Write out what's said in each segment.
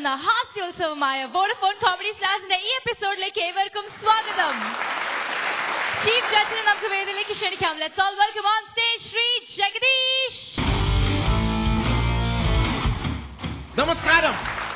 നടക്കുന്ന ഹാസ്യോത്സവമായ Vodafone comedy സ്റ്റാർസിന്റെ ഈ എപ്പിസോഡിലേക്ക് ഏവർക്കും സ്വാഗതം ചീഫ് ജഡ്ജിനെ നമുക്ക് വേദിയിലേക്ക് ക്ഷണിക്കാം let's all welcome on stage Shri Jagadish നമസ്കാരം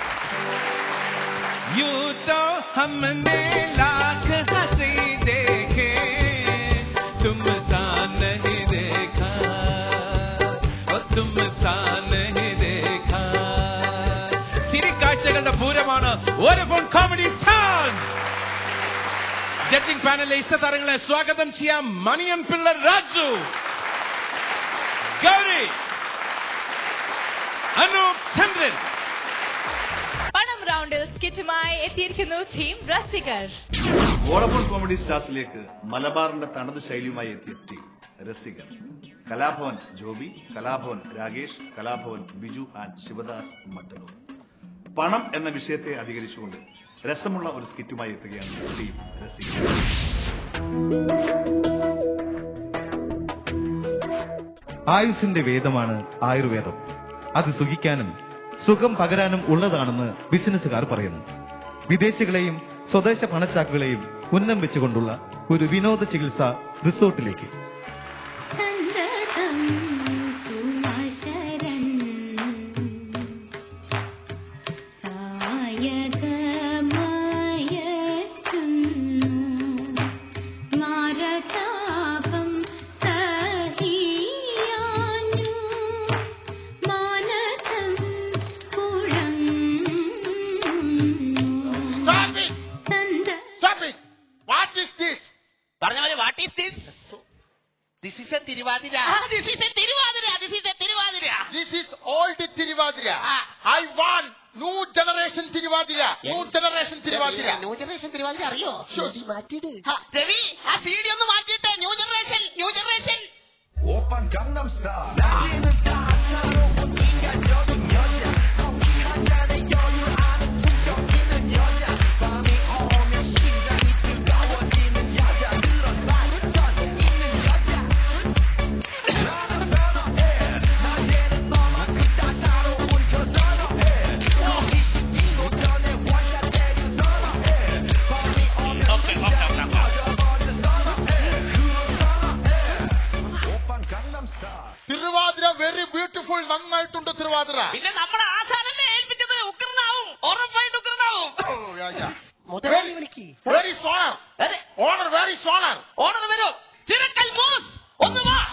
यूं तो हमने लाख हंसी देखे तुम सा नहीं देखा ओ तुम सा नहीं देखा ചിരിക്കാഴ്ചകളുടെ പൂരമാണ് ഒരു ഫോൺ കോമഡി സ്റ്റാർസ് ജഡ്ജിംഗ് പാനലിലെ ഇഷ്ടതാരങ്ങളെ സ്വാഗതം ചെയ്യാം മണിയൻ പിള്ള രാജു ഗൗരി അനൂപ് ചന്ദ്രൻ പണം റൗണ്ടിൽ സ്കിറ്റുമായി എത്തിയിരിക്കുന്നു ടീം രസികർ വോഡഫോൺ കോമഡി സ്റ്റാർസിലേക്ക് മലബാറിന്റെ തനത് ശൈലിയുമായി എത്തിയ ടീം രസികർ കലാഭവൻ ജോബി കലാഭവൻ രാകേഷ് കലാഭവൻ ബിജു ആൻഡ് ശിവദാസ് മട്ടന്നൂർ പണം എന്ന വിഷയത്തെ അധികരിച്ചുകൊണ്ട് രസമുള്ള ഒരു സ്കിറ്റുമായി എത്തുകയാണ് ടീം രസികർ ആയുസിന്റെ വേദമാണ് ആയുർവേദം അത് സുഖിക്കാനും സുഖം പകരാനും ഉള്ളതാണെന്ന് ബിസിനസ്സുകാർ പറയുന്നു വിദേശികളെയും സ്വദേശ പണച്ചാക്കുകളെയും ഉന്നം വെച്ചുകൊണ്ടുള്ള ഒരു വിനോദ ചികിത്സ റിസോർട്ടിലേക്ക് സന്തതം സുമശരൻ സായകമയറ്റുന്നു മാരതാപം സഹിയാഞ്ഞു മാനസം കുഴങ്ങുന്നു Stop it! സന്ത Stop it! What is this? പറഞ്ഞ പോലെ what is this this is a Thiruvathira this is a Thiruvathira this is a Thiruvathira This is old Tiruvadira. Ah. I want new generation Tiruvadira. New generation Tiruvadira. New generation Thiruvathira അറിയോ Sure. ഹാ, രവി ആ C D ഒന്ന് മാറ്റിയിട്ട് new generation new generation Thiruvathira very beautiful നന്നായിട്ടുണ്ട് തിരുവാതിര പിന്നെ നമ്മുടെ ആശാനല്ലേ ഏൽപ്പിച്ചത് ഉഗ്രനാവും ഉറപ്പായിട്ട് ഉഗ്രനാവും മുതലാളി വിളിക്ക് വെരി സോണർ അതെ ഓണർ വെരി സോണർ ഓണർ വരൂ ചിറക്കൽ മൂസ് ഒന്ന് വാ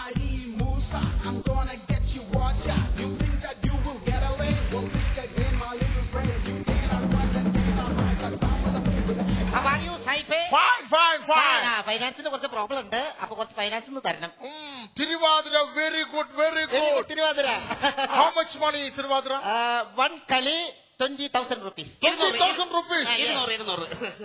How are you, സായിപ്പേ? ഫൈൻ ഫൈൻ ഫൈൻ ആ, ഫൈനാൻസിന് കുറച്ച് പ്രോബ്ലം ഉണ്ട് അപ്പൊ കുറച്ച് ഫൈനാൻസ് തരണം Thiruvathira very good very good Thiruvathira how much money Thiruvathira one കളി ട്വന്റി തൗസൻഡ് റുപ്പീസ് 20,000 rupees. ഇരുന്നൂറ് ഇരുന്നൂറ്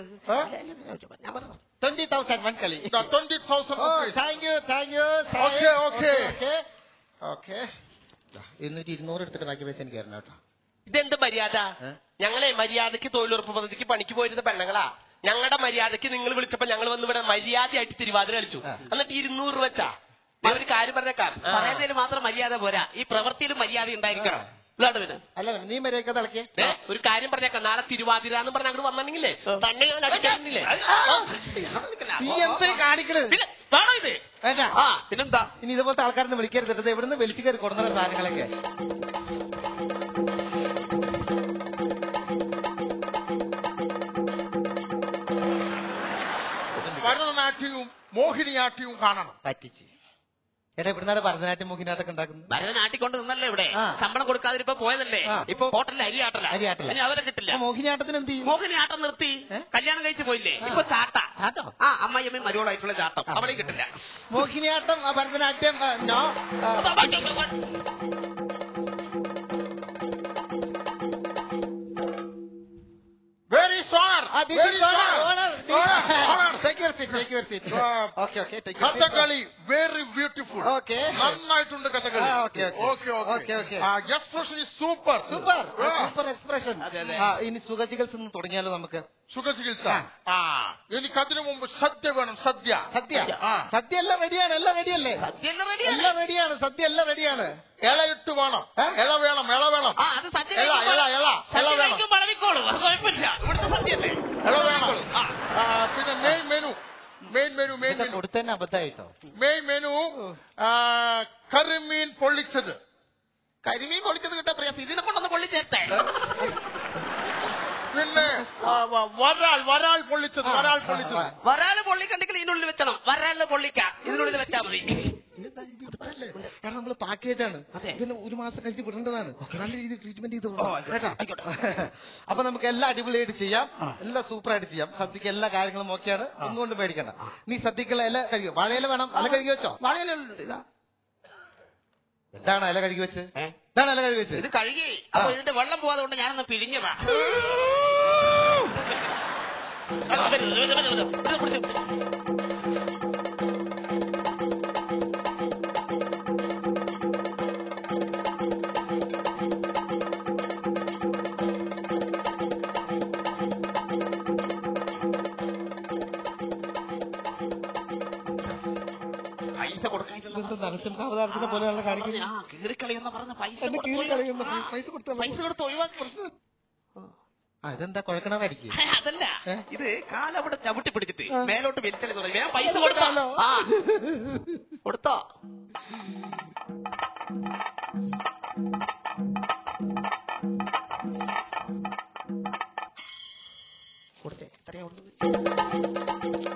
ട്വന്റി തൗസൻഡ് വൺ കളി twenty thousand rupees thank you thank you Okay, okay. Okay എന്നിട്ട് ഇരുന്നൂറ് എടുത്തിട്ട് ബാക്കി പൈസ എനിക്ക് തരണം കേട്ടോ ഇതെന്ത് മര്യാദ ഏ? ഞങ്ങളെ മര്യാദക്ക് തൊഴിലുറപ്പ് പദ്ധതിക്ക് പണിക്ക് പോയിരുന്ന പെണ്ണുങ്ങളാ ഞങ്ങളുടെ മര്യാദക്ക് നിങ്ങൾ വിളിച്ചപ്പോ ഞങ്ങൾ വന്ന് ഇവിടെ മര്യാദയായിട്ട് തിരുവാതിര കളിച്ചു ആ. എന്നിട്ട് ഇരുന്നൂറ് രൂപ വെച്ചാ ഞാൻ ഒരു കാര്യം പറഞ്ഞേക്കാം പറയുന്നതിൽ മാത്രം മര്യാദ പോരാ ഈ പ്രവൃത്തിയിലും മര്യാദ ഉണ്ടായിരിക്കണം ഇതാണ് പിന്നെ അല്ല നീ മര്യാദ തിളക്കിയേ ഏ, ഒരു കാര്യം പറഞ്ഞേക്കാം നാളെ തിരുവാതിര എന്ന് പറഞ്ഞ അങ്ങോട്ട് വന്നിട്ടുണ്ടെങ്കിലേ തന്നെ ഞാൻ അടിക്കാറുന്നില്ലേ നീ എന്താ കാണിക്കണത് പിന്നെ വേണോ ഇത് വേണ്ട ആ പിന്നെന്താ ഇനി ഇതുപോലത്തെ ആൾക്കാരൊന്നും വിളിക്കരുത് ഇത് എവിടുന്ന് വലിച്ചു കയറി കൊടുക്കുന്ന സാധനങ്ങളൊക്കെ ഭരതനാട്യവും മോഹിനിയാട്ടവും കാണണം പറ്റിച്ച് എടാ ഇവിടുന്നാണ് ഭരതനാട്യം മോഹിനാട്ടൊക്കെ ഉണ്ടാക്കുന്നത് ഭരതനാട്ടി കൊണ്ട് നിന്നല്ലേ ഇവിടെ ആ. ശമ്പളം കൊടുക്കാതെ ഇപ്പൊ പോയതല്ലേ ആ. ഇപ്പൊ ഹോട്ടലിൽ അരിയാട്ടല്ല അരിയാട്ടല. ഇനി അവരെ കിട്ടില്ല അപ്പൊ മോഹിനിയാട്ടത്തിന് എന്ത് ചെയ്യും മോഹിനിയാട്ടം നിർത്തി ഏ? കല്യാണം കഴിച്ചു പോയില്ലേ ആ. ഇപ്പൊ ചാട്ട ചാട്ടോ? ആ അമ്മയമ്മയും മരുവളായിട്ടുള്ള ചാട്ടം അവളെ കിട്ടില്ല മോഹിനിയാട്ടം ആ, ഭരതനാട്യം ആ, നോ ആ, വെരി സോണർ ആ, this is honor, honor, this is- honour Thank you, your seat take your seat ആ, okay okay take Kathakali very beautiful okay നന്നായിട്ടുണ്ട് കഥകളി ആ, okay, okay. Okay Okay, okay. Okay expression super super super expression ഇനി സുഖ ചികിത്സ ഒന്ന് തുടങ്ങിയാലോ നമുക്ക് സുഖചികിത്സ ആ എനിക്ക് അതിനു മുമ്പ് സദ്യ വേണം സദ്യ സദ്യ ആ. സദ്യ എല്ലാം റെഡിയാണ് എല്ലാം റെഡിയല്ലേ സദ്യയെല്ലാം റെഡിയാണ്. എല്ലാം റെഡിയാണ് സദ്യ എല്ലാം റെഡിയാണ് ഇല ഇട്ട് വേണം ഇല വേണം ഇല വേണം ആ അത് സദ്യ ഇല ഇല ഇല ഇല സദ്യ വേണം കഴിക്കും വളവിക്കോളൂ അത് കുഴപ്പമില്ല ഇവിടുത്തെ സദ്യയല്ലേ ഇല വേണം ആ, പിന്നെ main menu main menu main ഇതൊക്കെ മെനു കൊടുത്തന്നെ അബദ്ധമായിട്ടോ മെയിൻ മെനു ആ, കരിമീൻ പൊള്ളിച്ചത് കരിമീൻ പൊളിച്ചത് കിട്ടാൻ പ്രയാസം ഇതിനെ കൊണ്ടൊന്ന് പൊള്ളിച്ചേർത്തേ പിന്നെ ആ, വ- വരാൽ വരാൽ പൊള്ളിച്ചത് വരാൽ പൊള്ളിച്ചത് വരാല് പൊള്ളിക്കണ്ടെങ്കിൽ ഇതിനുള്ളിൽ വെച്ചണം വരാലിന് പൊള്ളിക്കാം ഇതിനുള്ളിൽ വെച്ചാൽ മതി കാരണം നമ്മള് പാക്കേജാണ് അതെ. ഇതിന് ഒരു മാസം കഴിച്ച് വിടേണ്ടതാണ് നല്ല രീതിയിൽ ട്രീറ്റ്മെന്റ് ചെയ്ത് ഓ, ആയിക്കോട്ടെ. അപ്പൊ നമുക്ക് എല്ലാം അടിപൊളിയായിട്ട് ചെയ്യാം എല്ലാം സൂപ്പർ ആയിട്ട് ചെയ്യാം സദ്യക്ക് എല്ലാ കാര്യങ്ങളും ഓക്കെയാണ് ഒന്നുകൊണ്ട് പേടിക്കണ്ട നീ സദ്യക്കുള്ള ഇല കഴുകി വാഴയില വേണം ഇല കഴുകി വെച്ചോ വാഴയിലുണ്ട് ഇതാ എന്താണ് ഇല കഴുകി വെച്ച് ഏ? ഇതാണ് ഇല കഴുകി വെച്ച് ഇത് കഴുകി അപ്പൊ ഇതിന്റെ വെള്ളം പോവാതെ കൊണ്ട് ഞാനൊന്ന് പിഴിഞ്ഞതാ അത് വരൂ, വരൂ, വരൂ, വരൂ. ഇത് പിടിച്ച്. പൈസ കൊടുക്കാനില്ല നരസിംഹാവതാരത്തിനെ പോലെയുള്ള കാണിക്കുന്നത് ആ കീറിക്കളിയെന്ന് പറഞ്ഞ പൈസ എന്നെ കൊടുത്ത് കീറിക്കളയുന്ന ഒഴിവാക്കി. പൈസ കൊടുത്താൽ പൈസ കൊടുത്ത് ഒഴിവാക്കി ആ ഇതെന്താ കുഴക്കണമായിരിക്കും ഹേ, അതല്ല ഏ? ഇത് കാലവിടെ ചവിട്ടി പിടിച്ചിട്ട് ആ. മേലോട്ട് വലിച്ചെളി തുടങ്ങി ഞാൻ പൈസ കൊടുത്തോ കൊടുത്താലോ? ആ കൊടുത്തോ കൊടുത്തേ എത്രയാ കൊടുത്തത്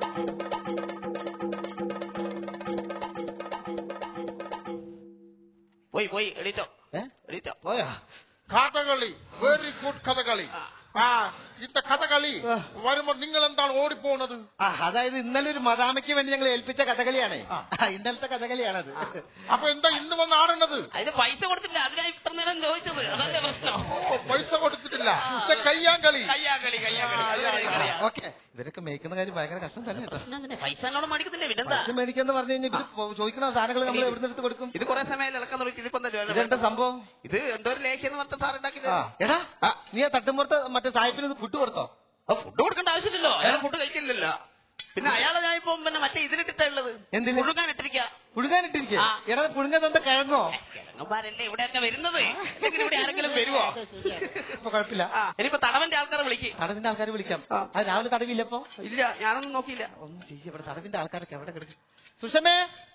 പോയി പോയി എണീറ്റോ ഏ? എണീറ്റോ പോയാ കഥകളി വെരി ഗുഡ് കഥകളി ആ ഇത്ത കഥകളി വരുമ്പോ നിങ്ങൾ എന്താണ് ഓടിപ്പോണത് ആ അതായത് ഇന്നലെ ഒരു മദാമയ്ക്ക് വേണ്ടി ഞങ്ങൾ ഏൽപ്പിച്ച കഥകളിയാണ് ആ. ഇന്നലത്തെ കഥകളിയാണത് അപ്പൊ എന്താ ഇന്ന് വന്ന് ആടുന്നത് അതിന് പൈസ കൊടുത്തില്ല അതിനായി ഇത്ര നേരം ചോദിച്ചത് അതല്ലേ പ്രശ്നം ഓ, പൈസ കൊടുത്തിട്ടില്ല ഇത്ത കയ്യാങ്കളി കയ്യാകളി കയ്യാകളി കയ്യാകളി, കയ്യാകളി. ഓക്കെ ഇവരൊക്കെ മേയ്ക്കുന്ന കാര്യം ഭയങ്കര കഷ്ടം തന്നെ കേട്ടോ പ്രശ്നം തന്നെ പൈസ എന്നോട് മേടിക്കുന്നില്ലേ പിന്നെന്താ ഇത് മേടിക്കാന്ന് പറഞ്ഞു കഴിഞ്ഞാൽ ഇവര് പോ- ചോദിക്കുന്ന സാധനങ്ങൾ നമ്മൾ എവിടെ നിന്ന് എടുത്ത് കൊടുക്കും ഇത് കുറെ സമയം ഇളക്കാൻ തുടങ്ങി ഇതിപ്പോ എന്താ ഇതെന്താ സംഭവം ഇത് എന്തോ ഒരു ലേഖ്യം എന്ന് പറഞ്ഞ സാർ ഉണ്ടാക്കിയത് ആ, എടാ നീ ആ തട്ടുമ്പുറത്ത് മറ്റേ സാഹിബിന് ഫുഡ് കൊടുത്തോ ഫുഡ് കൊടുക്കേണ്ട ആവശ്യമില്ലല്ലോ അയാൾ ഫുഡ് കഴിക്കില്ലല്ലോ പിന്നെ അയാളെ ഞാൻ ഇപ്പൊ പിന്നെ മറ്റേ ഇതിലിട്ടിട്ടാ ഉള്ളത് എന്തിന്? മുഴുകാൻ ഇട്ടിരിക്കുക പുഴുകാനിട്ടിരിക്കുക ആ. എടാ പുഴുങ്ങാൻ എന്താ കിഴങ്ങോ കിഴങ്ങന്മാരല്ലേ ഇവിടെയൊക്കെ വരുന്നത് അല്ലെങ്കിൽ ഇവിടെ ആരെങ്കിലും വരുവോ ഇപ്പൊ കുഴപ്പമില്ല ആ ഇനിയിപ്പോ തടവന്റെ ആൾക്കാരെ വിളിക്ക് തടവിന്റെ ആൾക്കാരെ വിളിക്കാം അത് രാവിലെ തടവില്ലപ്പോ ഇല്ല ഞാനൊന്നും നോക്കിയില്ല ഒന്നും ചെയ്യ ഇവിടെ തടവിന്റെ ആൾക്കാരൊക്കെ എവിടെ കിടക്കും സുഷമേ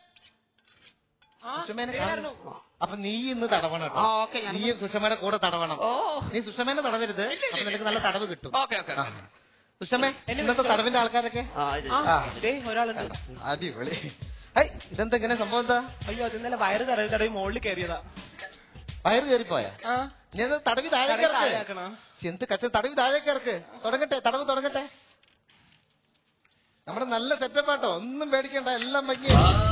സുഷമേനെ കാണുന്നു. അപ്പൊ നീ ഇന്ന് തടവണം കേട്ടോ ആ, ഓക്കേ, ഞാൻ- നീ സുഷമയുടെ കൂടെ തടവണം ഓ നീ സുഷമേനെ തടവരുത് അപ്പൊ നിനക്ക് നല്ല തടവ് കിട്ടും ഓക്കെ ഓക്കെ ആ. സുഷമേ ഇന്നത്തെ തടവിന്റെ ആൾക്കാരൊക്കെ ആ. ഒരാളുണ്ട് അടിപൊളി ഹൈ ഇതെന്താ ഇങ്ങനെ സംഭവം എന്താ അയ്യോ അത് ഇന്നലെ വയറ് തടവി തടവി മുകളിൽ കയറിയതാ വയറ് കയറിപ്പോയാ ആ നീ അത് തടവി താഴേക്ക് തടവി ഇറക്ക്. താഴെയാക്കണോ? എന്ത് കച്ച തടവി താഴേക്ക് ഇറക്ക് തുടങ്ങട്ടെ തടവ് തുടങ്ങട്ടെ നമ്മുടെ നല്ല സെറ്റപ്പാട്ടോ ഒന്നും പേടിക്കണ്ട എല്ലാം ഭംഗി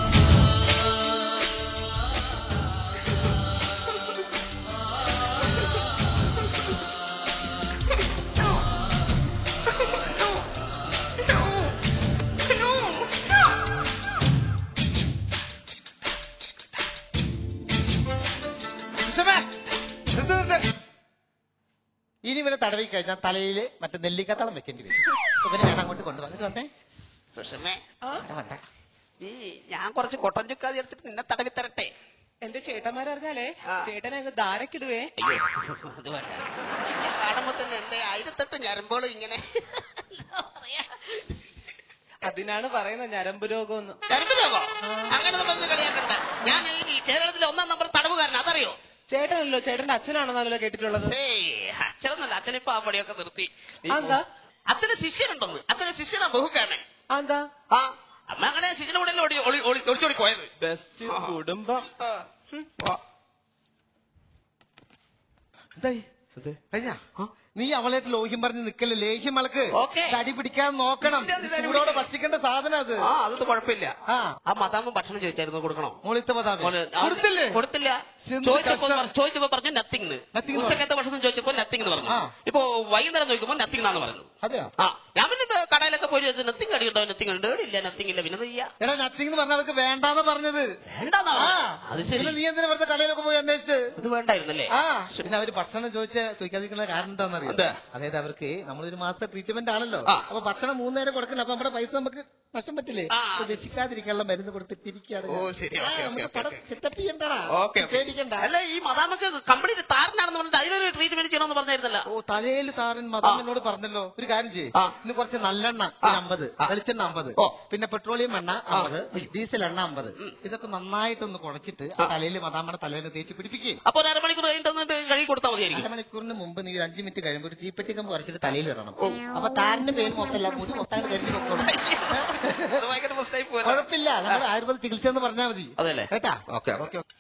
ഇനി ഇവനെ തടവി കഴിഞ്ഞാൽ തലയില് മറ്റേ നെല്ലിക്കത്തളം വെക്കേണ്ടി വരും ഇവനെ ഞാൻ അങ്ങോട്ട് കൊണ്ടുവന്നിട്ട് വന്നേ സുഷമേ ഞാൻ വന്നേ. ഈ ഞാൻ കുറച്ച് കൊട്ടൻ ചുക്കാതി എടുത്തിട്ട് നിന്നെ തടവി തരട്ടെ എന്റെ ചേട്ടന്മാരറിഞ്ഞാലേ ആ. ചേട്ടനെ അങ്ങ് ധാരക്കിടുവേ അയ്യോ അത് വേണ്ട എന്നെ കാണുമ്പോ തന്നെ എന്റെ ആയിരത്തെട്ട് ഞരമ്പോളും ഇങ്ങനെ എന്താ പറയാ? അതിനാണ് പറയുന്നത് ഞരമ്പ് രോഗം ഞരമ്പ് രോഗം അങ്ങനെ നമ്മൾ കളിയാക്കണ്ട ഞാൻ ഈ കേരളത്തിലെ ഒന്നാം നമ്പർ തടവുകാരൻ അതറിയോ ചേട്ടനല്ലോ ചേട്ടന്റെ അച്ഛനാണെന്നല്ലോ കേട്ടിട്ടുള്ളത് ഏയ് അച്ഛനൊന്നല്ല അച്ഛനിപ്പോ ആ പണിയൊക്കെ നിർത്തി അതെന്താ? അച്ഛന് ശിഷ്യനുണ്ടെന്ന് അച്ഛന് ശിഷ്യനാ ബഹുക്കാരൻ എന്താ ആ അമ്മ അങ്ങനെ ശിഷ്യന്റെ കൂടെ ഓടി ഒളി ഒളി- ഒളിച്ചോടി പോയത് ബെസ്റ്റ് കുടുംബം ഉം. എന്തായി കഴിഞ്ഞാ നീ അവളായിട്ട് ലോഹ്യം പറഞ്ഞ് നിക്കല് ലേഹ്യം അളക്ക് ഓക്കേ. തടി പിടിക്കാൻ നോക്കണം ഇല്ല, ഇല്ല, ചൂടോടെ പിടിക്കാം. ഭക്ഷിക്കേണ്ട സാധനം അത് ആ അതൊന്നും കുഴപ്പമില്ല ആ ആ മതാമ്മ ഭക്ഷണം ചോദിച്ചായിരുന്നു കൊടുക്കണോ മോളിത്തെ പതാമേ മോന് ആ, കൊടുത്തില്ലേ കൊടുത്തില്ല എന്ത് ചോദിച്ചപ്പോ കഷ്ടം. പറ- ചോദിച്ചപ്പോ പറഞ്ഞു നത്തിങ് Nothing എന്ന് ഉച്ചക്കത്തെ ഭക്ഷണം ചോദിച്ചപ്പോ നത്തിങ് എന്ന് പറഞ്ഞു ആ. ഇപ്പൊ വൈകുന്നേരം ചോദിക്കുമ്പോൾ നത്തിങ് എന്നാന്ന് പറഞ്ഞു അതെയോ ആ ഞാൻ പിന്നെ ഇത് കടയിലൊക്കെ പോയി നത്തിങ് അടി ഉണ്ടോ നത്തിങ് ഉണ്ട് ഇല്ല നത്തിങ് ഇല്ല പിന്നെ ചെയ്യാ എടാ നത്തിങ് എന്ന് പറഞ്ഞ അവർക്ക് വേണ്ടാന്ന് പറഞ്ഞത് വേണ്ടാന്നാ ആ അത് ശരി പിന്നെ നീ എന്തിനാ വെറുതെ കടയിലൊക്കെ പോയി അന്വേഷിച്ച് ഇത് വേണ്ടായിരുന്നല്ലേ ആ പിന്നെ അവര് ഭക്ഷണം ചോദിച്ച ചോദിക്കാതിരിക്കുന്ന കാരണം എന്താണെന്നറിയാം എന്താ? അതായത് അവർക്ക് നമ്മളൊരു മാസത്തെ ട്രീറ്റ്മെന്റ് ആണല്ലോ ആ. അപ്പൊ ഭക്ഷണം മൂന്ന് നേരം കൊടുക്കണം അപ്പൊ നമ്മുടെ പൈസ നമുക്ക് നഷ്ടം പറ്റില്ലേ ആ. അപ്പൊ രക്ഷിക്കാതിരിക്കാനുള്ള മരുന്ന് കൊടുത്തിട്ടിരിക്കുകയാണ് ഓ, ശരി. ആ, ഓക്കേ, നമുക്ക് ഓക്കേ, പടം ഓക്കേ. സെറ്റപ്പ് ചെയ്യണ്ടടാ ഓക്കെ പേടിക്കണ്ട അല്ല ഈ മതാമക്ക് കംപ്ലീറ്റ് താരനാണെന്ന് പറഞ്ഞിട്ട് അതിനൊരു ട്രീറ്റ്മെന്റ് ചെയ്യണമെന്ന് പറഞ്ഞിരുന്നല്ല ഓ തലയിൽ താരൻ മതം എന്നോട് പറഞ്ഞല്ലോ ഒരു കാര്യം ചെയ്യും ആ. ഇന്ന് കുറച്ച് നല്ലെണ്ണ ആ. അമ്പത് ആ. വെളിച്ചെണ്ണ അമ്പത് ഓ. പിന്നെ പെട്രോളിയം എണ്ണ അമ്പത് ഡീസൽ എണ്ണ അമ്പത് ഇതൊക്കെ നന്നായിട്ടൊന്ന് കുഴച്ചിട്ട് ആ തലയിൽ മതാമ്മയുടെ തലയിൽ തേച്ച് പിടിപ്പിക്കുകയും അപ്പൊ ഒരു അരമണിക്കൂർ കഴിഞ്ഞിട്ട് വന്നിട്ട് കഴുകി കൊടുത്താൽ മതിയായിരിക്കും അരമണിക്കൂറിന് മുമ്പ് നീ ഒരു അഞ്ച് മിനിറ്റ് കഴിയുമ്പോൾ ഒരു തീപ്പെട്ടിക്കം കുറച്ചിട്ട് തലയിൽ ഇടണം അപ്പൊ താരന്റെ പേര് മൊത്തമല്ല മുടി മൊത്തം കരുതി വെക്കണം അത് ഭയങ്കര പ്രശ്നമായി പോയല്ലോ. കുഴപ്പമില്ല നമ്മുടെ ആയുർവേദ ചികിത്സ എന്ന് പറഞ്ഞാൽ മതി അതെല്ലേ കേട്ടാ ഓക്കെ ഓക്കെ ഓക്കെ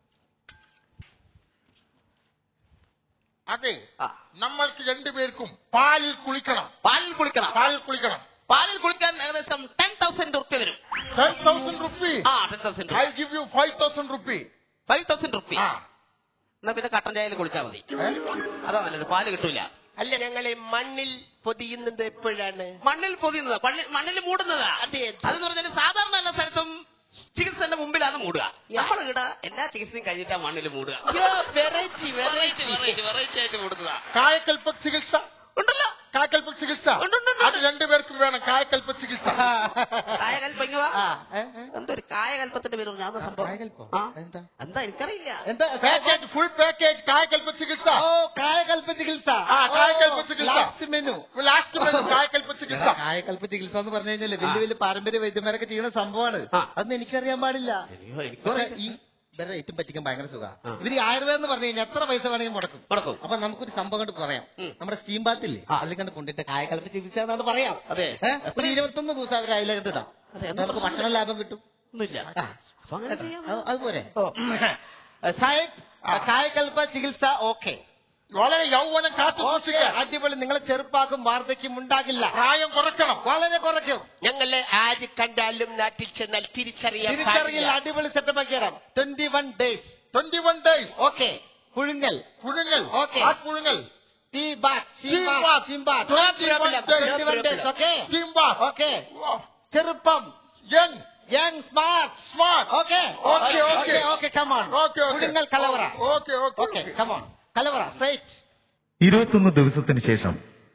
അതെ ആ. നമ്മൾക്ക് രണ്ടുപേർക്കും പാലിൽ കുളിക്കണം പാലിൽ കുളിക്കണം പാലിൽ കുളിക്കണം പാലിൽ കുളിക്കാൻ ഏകദേശം ടെൻ തൗസൻഡ് റുപ്യ വരും ടെൻ തൗസൻഡ് റുപ്പി ആ ten thousand I give you five thousand rupee five thousand റുപ്യ ആ എന്നാ പിന്നെ കട്ടൻ ചായയിൽ കുളിച്ചാൽ മതി അതാ നല്ലത് പാല് കിട്ടൂല അല്ല ഞങ്ങളെ മണ്ണിൽ പൊതിയുന്നത് എപ്പോഴാണ് മണ്ണിൽ പൊതിയുന്നതാ പള്ളി- മണ്ണിൽ മൂടുന്നതാ അതെ, അതെ. അതെന്ന് പറഞ്ഞാൽ സാധാരണ എല്ലാ സ്ഥലത്തും ചികിത്സന്റെ മുമ്പിലാണ് മൂടുക നമ്മൾ ഇവിടെ എല്ലാ ചികിത്സയും കഴിഞ്ഞിട്ടാ മണ്ണിൽ മൂടുക വെറൈറ്റി വെറൈറ്റി വെറൈറ്റി വെറൈറ്റി ആയിട്ട് മൂടുന്നതാ കായക്കൽപ്പ ചികിത്സ ഉണ്ടല്ലോ കായക്കൽപ്പ ചികിത്സ ഉണ്ട്, ഉണ്ട്, ഉണ്ട്. അത് രണ്ടുപേർക്കും വേണം കായക്കൽപ്പ ചികിത്സ കായകൽപ്പം ഇങ്ങ് വാ. ആ, ഏ, ഏ? എന്തൊരു കായകൽപ്പത്തിന്റെ പേര് ഞാൻ കായകൽപ്പം? ആ. എന്താ? എന്താ എനിക്കറിയില്ല എന്താ പാക്കേജ് ഫുൾ പാക്കേജ് കായക്കൽപ്പ ചികിത്സ ഓ കായകൽപ്പ ചികിത്സ ആ, കായകൽപ്പ ചികിത്സ. ലാസ്റ്റ് മെനു ലാസ്റ്റ് കായക്കൽപ്പ ചികിത്സ കായകൽപ്പ ചികിത്സ എന്ന് പറഞ്ഞു കഴിഞ്ഞാല് വലിയ വലിയ പാരമ്പര്യ വൈദ്യന്മാരൊക്കെ ചെയ്യുന്ന സംഭവമാണ് ആ. അതൊന്നും എനിക്കറിയാൻ പാടില്ല അയ്യോ, എനിക്കും ഇവരെ അറിയില്ല. ഈ ഇവരെ ഏറ്റവും പറ്റിക്കാൻ ഭയങ്കര സുഖ ആ. ഇവര് ഈ ആയുർവേദം എന്ന് പറഞ്ഞു കഴിഞ്ഞാൽ എത്ര പൈസ വേണമെങ്കിലും മുടക്കും മുടക്കും. അപ്പൊ നമുക്കൊരു സംഭവം കണ്ട് പറയാം ഉം. നമ്മുടെ സ്റ്റീം ബാത്തില്ലേ അതിൽ കണ്ട് കൊണ്ടിട്ട് കായകൽപ്പ ചികിത്സ എന്നാണ് പറയാം അതെ. ഏ? ഒരു ഇരുപത്തൊന്ന് ദിവസം അവർ അതിലെ കണ്ടിടാം അതെ, എന്താ നമുക്ക് ഭക്ഷണ ലാഭം കിട്ടും ഒന്നുമില്ല ആ. അപ്പൊ അങ്ങനെ ചെയ്യാം. അത് അതുപോരെ സാഹിബ് കായകൽപ്പ ചികിത്സ ഓക്കെ വളരെ യൗവനം കാത്തു സൂക്ഷിക്കുക അടിപൊളി നിങ്ങളെ ചെറുപ്പാക്കും വാർദ്ധക്യം ഉണ്ടാകില്ല പ്രായം കുറയ്ക്കണം വളരെ കുറയ്ക്കും ഞങ്ങളെ ആര് കണ്ടാലും നാട്ടിൽ ചെന്നാൽ തിരിച്ചറിയാൻ തിരിച്ചറിയില്ല പാടില്ല. അടിപൊളി സെറ്റപ്പ് ആക്കി തരാം twenty one days twenty one days okay പുഴുങ്ങൽ പുഴുങ്ങൽ Okay. ആ പുഴുങ്ങൽ tea bath Steam bath. Team bath Twenty one days. Twenty one days okay Steam bath. Okay ചെറുപ്പം young young smart smart okay Okay, okay. Okay come on Okay, okay. പുഴുങ്ങൽ കലവറ okay okay okay come on കലവറ straight ഇരുപത്തൊന്ന് ദിവസത്തിന് ശേഷം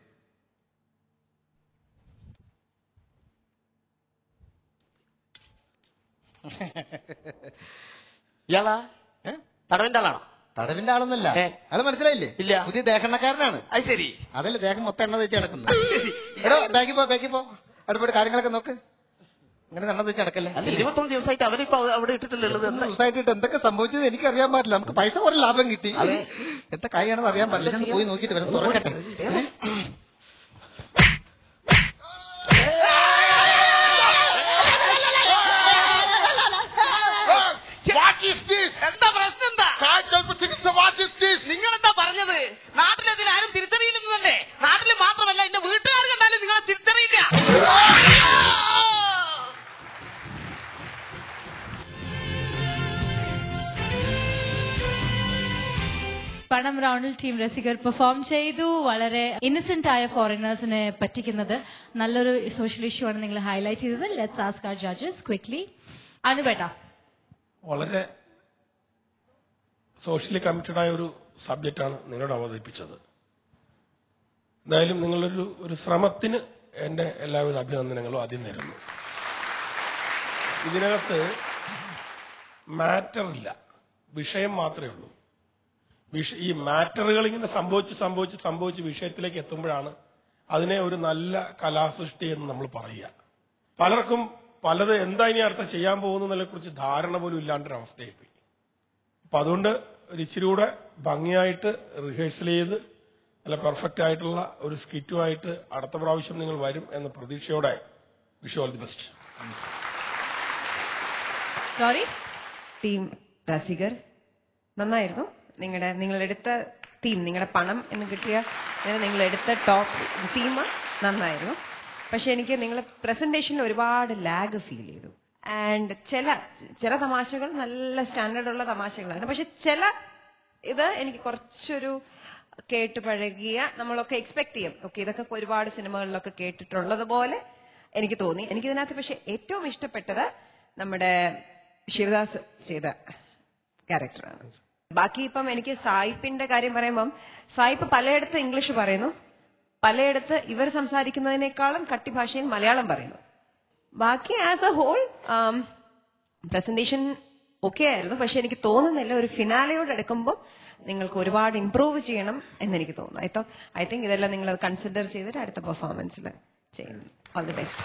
ഇയാളാ തടവിന്റെ ആളാണോ തടവിന്റെ ആളൊന്നല്ല ഏ. അത് മനസ്സിലായില്ലേ ഇല്ല. പുതിയ ദേഹണ്ണക്കാരനാണ് അത് ശരി അതല്ലേ ദേഹം മൊത്തം എണ്ണ തേച്ച് നടക്കുന്നത് എടോ ബാക്കി പോ ബാക്കി പോ അടുപ്പോട്ട് കാര്യങ്ങളൊക്കെ നോക്ക് ഇങ്ങനെ എണ്ണ തേച്ച് നടക്കല്ലേ അല്ല ഇരുപത്തൊന്ന് ദിവസമായിട്ട് അവരിപ്പോ അവിടെ ഇട്ടിട്ടുള്ളത് എന്താ ദിവസമായിട്ട് എന്തൊക്കെ സംഭവിച്ചത് എനിക്ക് അറിയാൻ പാടില്ല നമുക്ക് പൈസ കുറെ ലാഭം കിട്ടി അതെ. എന്താ കാര്യമാണെന്ന് അറിയാൻ പാടില്ല ഞാൻ പോയി നോക്കിയിട്ട് വരാം തുറക്കട്ടെ വാട്ട് ഈസ് ദിസ് എന്താ പ്രശ്നം എന്താ കായക്കൽപ്പ ചികിത്സ വാട്ട് ഈസ് ദിസ് നിങ്ങൾ എന്താ പറഞ്ഞത് നാട്ടിലെതിൽ ആരും തിരിച്ചറിയില്ലെന്നല്ലേ നാട്ടിൽ മാത്രമല്ല എന്റെ വീട്ടുകാർ കണ്ടാലും നിങ്ങളെ തിരിച്ചറിയില്ല പണം റൗണ്ടിൽ ടീം രസികർ പെർഫോം ചെയ്തു വളരെ ഇന്നസെന്റ് ആയ ഫോറിനേഴ്സിനെ പറ്റിക്കുന്നത് നല്ലൊരു സോഷ്യൽ ഇഷ്യൂ ആണ് നിങ്ങൾ ഹൈലൈറ്റ് ചെയ്തത് let's ask our judges quickly അനുപേട്ട വളരെ സോഷ്യലി കമ്മിറ്റഡ് ആയ ഒരു സബ്ജക്റ്റാണ് നിങ്ങളോട് അവതരിപ്പിച്ചത് എന്തായാലും നിങ്ങളൊരു ഒരു ശ്രമത്തിന് എന്റെ എല്ലാവിധ അഭിനന്ദനങ്ങളും ആദ്യം നേരുന്നു ഇതിനകത്ത് മാറ്റർ ഇല്ല വിഷയം മാത്രമേ ഉള്ളൂ വിഷ- ഈ മാറ്ററുകൾ ഇങ്ങനെ സംഭവിച്ച് സംഭവിച്ച് സംഭവിച്ച് വിഷയത്തിലേക്ക് എത്തുമ്പോഴാണ് അതിനെ ഒരു നല്ല കലാസൃഷ്ടി എന്ന് നമ്മൾ പറയുക പലർക്കും പലത് എന്താ ഇനി അടുത്ത ചെയ്യാൻ പോകുന്നതിനെ കുറിച്ച് ധാരണ പോലും ഇല്ലാണ്ടൊരവസ്ഥയായി പോയി അപ്പൊ അതുകൊണ്ട് ഒരു ഇച്ചിരി കൂടെ ഭംഗിയായിട്ട് റിഹേഴ്സൽ ചെയ്ത് നല്ല പെർഫെക്റ്റ് ആയിട്ടുള്ള ഒരു സ്കിറ്റുമായിട്ട് അടുത്ത പ്രാവശ്യം നിങ്ങൾ വരും എന്ന പ്രതീക്ഷയോടെ wish you all the best sorry team Rasikar നന്നായിരുന്നു നിങ്ങളുടെ നിങ്ങളെടുത്ത തീം നിങ്ങളുടെ പണം എന്ന് കിട്ടിയ ഇങ്ങനെ നിങ്ങൾ എടുത്ത ടോപ്പ് തീം നന്നായിരുന്നു പക്ഷെ എനിക്ക് നിങ്ങളെ പ്രസന്റേഷനിൽ ഒരുപാട് ലാഗ് ഫീൽ ചെയ്തു ആൻഡ് ചില ചില തമാശകൾ നല്ല സ്റ്റാൻഡേർഡ് ഉള്ള തമാശകളാണ് പക്ഷെ ചില ഇത് എനിക്ക് കുറച്ചൊരു കേട്ട് പഴകിയ നമ്മളൊക്കെ എക്സ്പെക്ട് ചെയ്യും ഓക്കെ ഇതൊക്കെ ഒരുപാട് സിനിമകളിലൊക്കെ കേട്ടിട്ടുള്ളത് പോലെ എനിക്ക് തോന്നി എനിക്ക് ഇതിനകത്ത് പക്ഷെ ഏറ്റവും ഇഷ്ടപ്പെട്ടത് നമ്മുടെ ശിവദാസ് ചെയ്ത ക്യാരക്ടറാണ് ബാക്കി ഇപ്പം എനിക്ക് സായിപ്പിന്റെ കാര്യം പറയുമ്പം സായിപ്പ് പലയിടത്ത് ഇംഗ്ലീഷ് പറയുന്നു പലയിടത്ത് ഇവർ സംസാരിക്കുന്നതിനേക്കാളും കട്ടി ഭാഷയിൽ മലയാളം പറയുന്നു ബാക്കി as a whole presentation okay ആയിരുന്നു പക്ഷെ എനിക്ക് തോന്നുന്നില്ല ഒരു ഫിനാലയോട് എടുക്കുമ്പോൾ നിങ്ങൾക്ക് ഒരുപാട് ഇംപ്രൂവ് ചെയ്യണം എന്ന് എനിക്ക് തോന്നുന്നു ഐ തോ ഐ തിങ്ക് ഇതെല്ലാം നിങ്ങൾ കൺസിഡർ ചെയ്തിട്ട് അടുത്ത പെർഫോമൻസിൽ ചെയ്യുന്നു ഓൾ ദി ബെസ്റ്റ്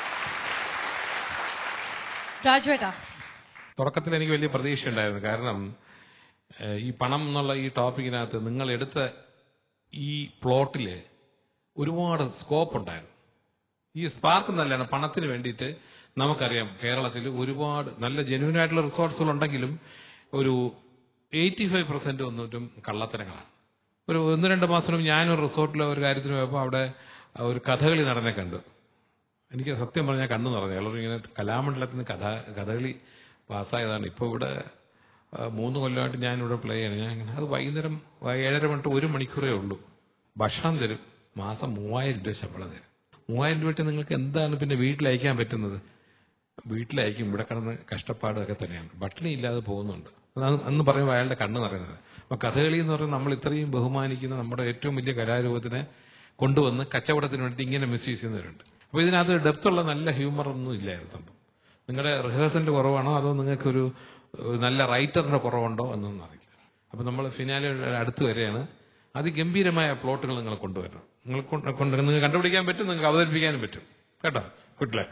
രാജുവേട്ടാ തുടക്കത്തിൽ എനിക്ക് വലിയ പ്രതീക്ഷ ഉണ്ടായിരുന്നു കാരണം ഏഹ്, ഈ പണം എന്നുള്ള ഈ ടോപ്പിക്കിനകത്ത് നിങ്ങൾ എടുത്ത ഈ പ്ലോട്ടില് ഒരുപാട് സ്കോപ്പ് ഉണ്ടായിരുന്നു ഈ സ്പാർക്ക് നല്ലതാണ് പണത്തിന് വേണ്ടിയിട്ട് നമുക്കറിയാം കേരളത്തിൽ ഒരുപാട് നല്ല ജെന്യൂൻ ആയിട്ടുള്ള റിസോർട്സുകൾ ഉണ്ടെങ്കിലും ഒരു എയ്റ്റി ഫൈവ് പെർസെന്റ് ഒന്നിട്ടും കള്ളത്തരങ്ങളാണ് ഒരു ഒന്ന് രണ്ട് മാസം മുമ്പ് ഞാനൊരു റിസോർട്ടിലെ ഒരു കാര്യത്തിന് പോയപ്പോൾ അവിടെ ഒരു കഥകളി നടനെ കണ്ടു എനിക്ക് സത്യം പറഞ്ഞാൽ കണ്ണു നിറഞ്ഞു എല്ലാവരും ഇങ്ങനെ കലാമണ്ഡലത്തിൽ നിന്ന് കഥ കഥകളി പാസ്സായതാണ് ഇപ്പോൾ ഇവിടെ ആ, മൂന്ന് കൊല്ലമായിട്ട് ഞാനിവിടെ പ്ലേ ചെയ്യണം ഞാൻ ഇങ്ങനെ അത് വൈകുന്നേരം വൈ- ഏഴര മണിട്ട് ഒരു മണിക്കൂറേ ഉള്ളൂ ഭക്ഷണം തരും മാസം മൂവായിരം രൂപ ശമ്പളം തരും മൂവായിരം രൂപ നിങ്ങൾക്ക് എന്താണ് പിന്നെ വീട്ടിലയക്കാൻ പറ്റുന്നത് വീട്ടിലയക്കും ഇവിടെ കിടന്ന് കഷ്ടപ്പാടൊക്കെ തന്നെയാണ് പട്ടിണി ഇല്ലാതെ പോകുന്നുണ്ട് അതാണ് അന്ന് പറയുമ്പോൾ അയാളുടെ കണ്ണ് നിറയുന്നത് അപ്പൊ കഥകളി എന്ന് പറയുന്നത് നമ്മൾ ഇത്രയും ബഹുമാനിക്കുന്ന നമ്മുടെ ഏറ്റവും വലിയ കലാരൂപത്തിനെ കൊണ്ടുവന്ന് കച്ചവടത്തിന് വേണ്ടി ഇങ്ങനെ മിസ്യൂസ് ചെയ്യുന്നവരുണ്ട് അപ്പൊ ഇതിനകത്ത് ഡെപ്ത് ഉള്ള നല്ല ഹ്യൂമർ ഒന്നും ഇല്ലായിരുന്നു സംഭവം നിങ്ങളുടെ റിഹേഴ്സലിന്റെ കുറവാണോ അതോ നിങ്ങൾക്കൊരു ഒരു നല്ല റൈറ്ററിന്റെ കുറവുണ്ടോ എന്നൊന്നും അറിയില്ല അപ്പൊ നമ്മൾ ഫിനാലെ അടുത്ത് വരെയാണ് അതിഗംഭീരമായ പ്ലോട്ടുകൾ നിങ്ങൾ കൊണ്ടുവരണം നിങ്ങൾ കൊണ്ട് കൊണ്ട് നിങ്ങൾക്ക് കണ്ടുപിടിക്കാൻ പറ്റും നിങ്ങൾക്ക് അവതരിപ്പിക്കാനും പറ്റും കേട്ടോ ഗുഡ് ലക്ക്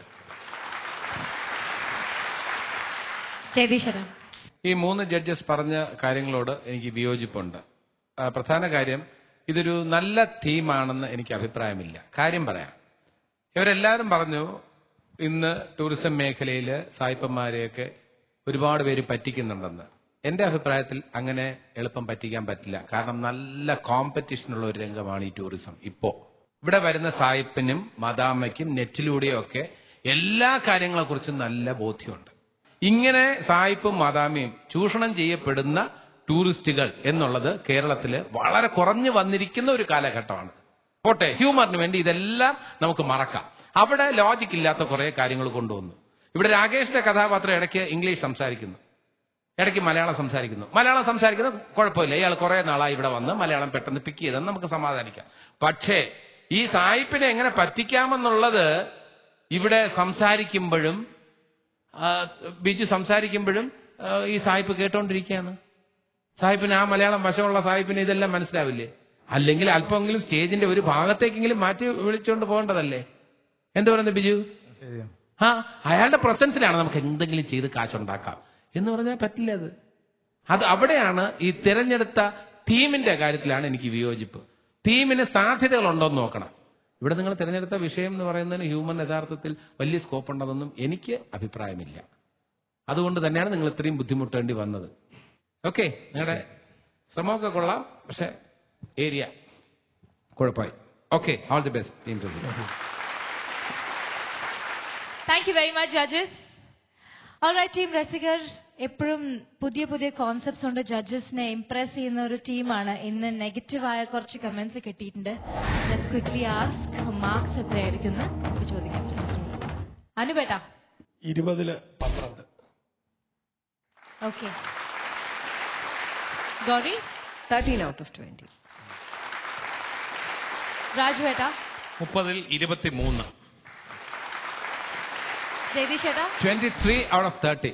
ജയതീശ്വരൻ ഈ മൂന്ന് ജഡ്ജസ് പറഞ്ഞ കാര്യങ്ങളോട് എനിക്ക് വിയോജിപ്പുണ്ട് ആ, പ്രധാന കാര്യം ഇതൊരു നല്ല തീമാണെന്ന് എനിക്ക് അഭിപ്രായമില്ല കാര്യം പറയാം ഇവരെല്ലാവരും പറഞ്ഞു ഇന്ന് ടൂറിസം മേഖലയിൽ സായിപ്പന്മാരെയൊക്കെ ഒരുപാട് പേര് പറ്റിക്കുന്നുണ്ടെന്ന് എന്റെ അഭിപ്രായത്തിൽ അങ്ങനെ എളുപ്പം പറ്റിക്കാൻ പറ്റില്ല കാരണം നല്ല കോമ്പറ്റീഷനുള്ള ഒരു രംഗമാണ് ഈ ടൂറിസം ഇപ്പോ ഇവിടെ വരുന്ന സായിപ്പിനും മദാമയ്ക്കും നെറ്റിലൂടെയും ഒക്കെ എല്ലാ കാര്യങ്ങളെക്കുറിച്ചും നല്ല ബോധ്യമുണ്ട് ഇങ്ങനെ സായിപ്പും മദാമയും ചൂഷണം ചെയ്യപ്പെടുന്ന ടൂറിസ്റ്റുകൾ എന്നുള്ളത് കേരളത്തില് വളരെ കുറഞ്ഞു വന്നിരിക്കുന്ന ഒരു കാലഘട്ടമാണ് പോട്ടെ ഹ്യൂമറിന് വേണ്ടി ഇതെല്ലാം നമുക്ക് മറക്കാം അവിടെ ലോജിക് ഇല്ലാത്ത കുറെ കാര്യങ്ങൾ കൊണ്ടുവന്നു ഇവിടെ രാകേഷിന്റെ കഥാപാത്രം ഇടയ്ക്ക് ഇംഗ്ലീഷ് സംസാരിക്കുന്നു ഇടയ്ക്ക് മലയാളം സംസാരിക്കുന്നു മലയാളം സംസാരിക്കുന്നത് കുഴപ്പമില്ല ഇയാൾ കുറെ നാളായി ഇവിടെ വന്ന് മലയാളം പെട്ടെന്ന് പിക്ക് ചെയ്തെന്ന് നമുക്ക് സമാധാനിക്കാം പക്ഷേ ഈ സായിപ്പിനെ എങ്ങനെ പറ്റിക്കാമെന്നുള്ളത് ഇവിടെ സംസാരിക്കുമ്പോഴും ആ, ബിജു സംസാരിക്കുമ്പോഴും ആ, ഈ സായിപ്പ് കേട്ടോണ്ടിരിക്കുകയാണ് സാഹിബിന് ആ മലയാളം വശമുള്ള സാഹിബിന് ഇതെല്ലാം മനസ്സിലാവില്ലേ അല്ലെങ്കിൽ അല്പമെങ്കിലും സ്റ്റേജിന്റെ ഒരു ഭാഗത്തേക്കെങ്കിലും മാറ്റി വിളിച്ചുകൊണ്ട് പോകേണ്ടതല്ലേ എന്ത് പറയുന്നു ബിജു ആ അയാളുടെ പ്രസൻസിലാണ് നമുക്ക് എന്തെങ്കിലും ചെയ്ത് കാശുണ്ടാക്കാം എന്ന് പറഞ്ഞാൽ പറ്റില്ല അത് അത് അവിടെയാണ് ഈ തിരഞ്ഞെടുത്ത തീമിന്റെ കാര്യത്തിലാണ് എനിക്ക് വിയോജിപ്പ് തീമിന് സാധ്യതകളുണ്ടോ എന്ന് നോക്കണം ഇവിടെ നിങ്ങൾ തിരഞ്ഞെടുത്ത വിഷയം എന്ന് പറയുന്നതിന് ഹ്യൂമൻ യഥാർത്ഥത്തിൽ വലിയ സ്കോപ്പ് ഉണ്ടെന്നൊന്നും എനിക്ക് അഭിപ്രായമില്ല അതുകൊണ്ട് തന്നെയാണ് നിങ്ങൾ ഇത്രയും ബുദ്ധിമുട്ടേണ്ടി വന്നത് ഓക്കെ നിങ്ങളുടെ ശ്രമമൊക്കെ കൊള്ളാം പക്ഷെ ഏരിയ കുഴപ്പമായി okay all the best team thank you very much judges alright team Rasikar എപ്പോഴും പുതിയ പുതിയ കോൺസെപ്റ്റ്സ് കൊണ്ട് ജഡ്ജസിനെ ഇംപ്രസ് ചെയ്യുന്ന ഒരു ടീമാണ് ഇന്ന് നെഗറ്റീവായ കുറച്ച് കമന്റ്സ് കിട്ടിയിട്ടുണ്ട് ക്വിക്ലി ആസ്ക് മാർക്സ് എത്രയായിരിക്കും എന്ന് നമുക്ക് ചോദിക്കാം ജഡ്ജസിനോട് അനുപേട്ട ഇരുപതില് പന്ത്രണ്ട് okay Gauri thirteen out of twenty രാജുവേട്ട മുപ്പതിൽ ഇരുപത്തിമൂന്ന് ജഗദീഷ് ഏട്ടാ twenty three out of thirty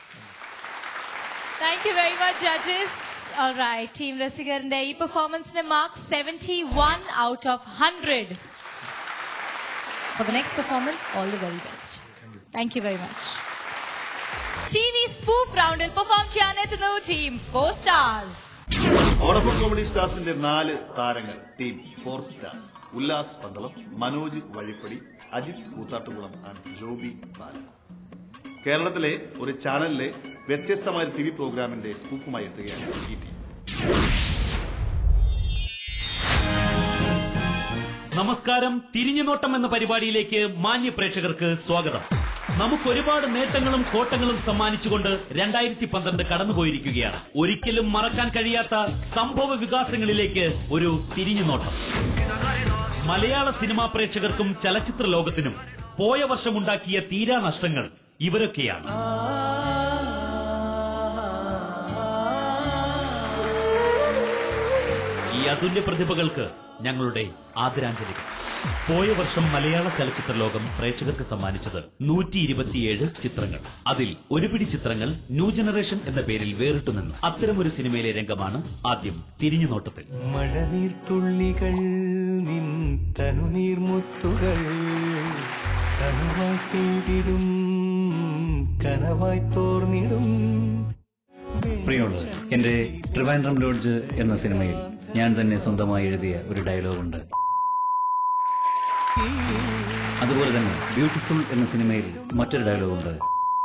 thank you very much judges alright team രസികറിന്റെ ഈ പെർഫോമൻസിന്റെ mark seventy one out of hundred for the next performance all the very best thank you very much T V spoof റൗണ്ടിൽ perform ചെയ്യാനെത്തുന്നു team four stars ഓണഫുൾ comedy സ്റ്റാർസിന്റെ നാല് താരങ്ങൾ team four stars Ullas Pandalam Manoj Vazhippadi Ajith Koothattukulam and Joby Balan കേരളത്തിലെ ഒരു ചാനലിലെ വ്യത്യസ്തമായ ടി വി പ്രോഗ്രാമിന്റെ സ്കൂപ്പുമായി എത്തുകയാണ് ഈ ടീം നമസ്കാരം തിരിഞ്ഞുനോട്ടം എന്ന പരിപാടിയിലേക്ക് മാന്യ പ്രേക്ഷകർക്ക് സ്വാഗതം നമുക്ക് ഒരുപാട് നേട്ടങ്ങളും കോട്ടങ്ങളും സമ്മാനിച്ചുകൊണ്ട് രണ്ടായിരത്തി പന്ത്രണ്ട് കടന്നുപോയിരിക്കുകയാണ് ഒരിക്കലും മറക്കാൻ കഴിയാത്ത സംഭവ വികാസങ്ങളിലേക്ക് ഒരു തിരിഞ്ഞുനോട്ടം മലയാള സിനിമാ പ്രേക്ഷകർക്കും ചലച്ചിത്ര ലോകത്തിനും പോയ വർഷമുണ്ടാക്കിയ തീരാ നഷ്ടങ്ങൾ ഇവരൊക്കെയാണ് ഈ അതുല്യ പ്രതിഭകൾക്ക് ഞങ്ങളുടെ ആദരാഞ്ജലികൾ പോയ വർഷം മലയാള ചലച്ചിത്ര ലോകം പ്രേക്ഷകർക്ക് സമ്മാനിച്ചത് നൂറ്റി ഇരുപത്തിയേഴ് ചിത്രങ്ങൾ അതിൽ ഒരു പിടി ചിത്രങ്ങൾ ന്യൂ ജനറേഷൻ എന്ന പേരിൽ വേറിട്ടു നിന്നു അത്തരമൊരു സിനിമയിലെ രംഗമാണ് ആദ്യം തിരിഞ്ഞുനോട്ടത്തിൽ മഴനീർത്തുള്ളികൾ നിൻ തനുനീർമുത്തുകൾ കനവായി പെയ്തിടും കനവായി തോർന്നിടും പ്രിയമുള്ളത് എന്റെ ട്രിവാൻഡ്രം ലോഡ്ജ് എന്ന സിനിമയിൽ ഞാൻ തന്നെ സ്വന്തമായി എഴുതിയ ഒരു ഡയലോഗുണ്ട് അതുപോലെ തന്നെ ബ്യൂട്ടിഫുൾ എന്ന സിനിമയിൽ മറ്റൊരു ഡയലോഗുണ്ട്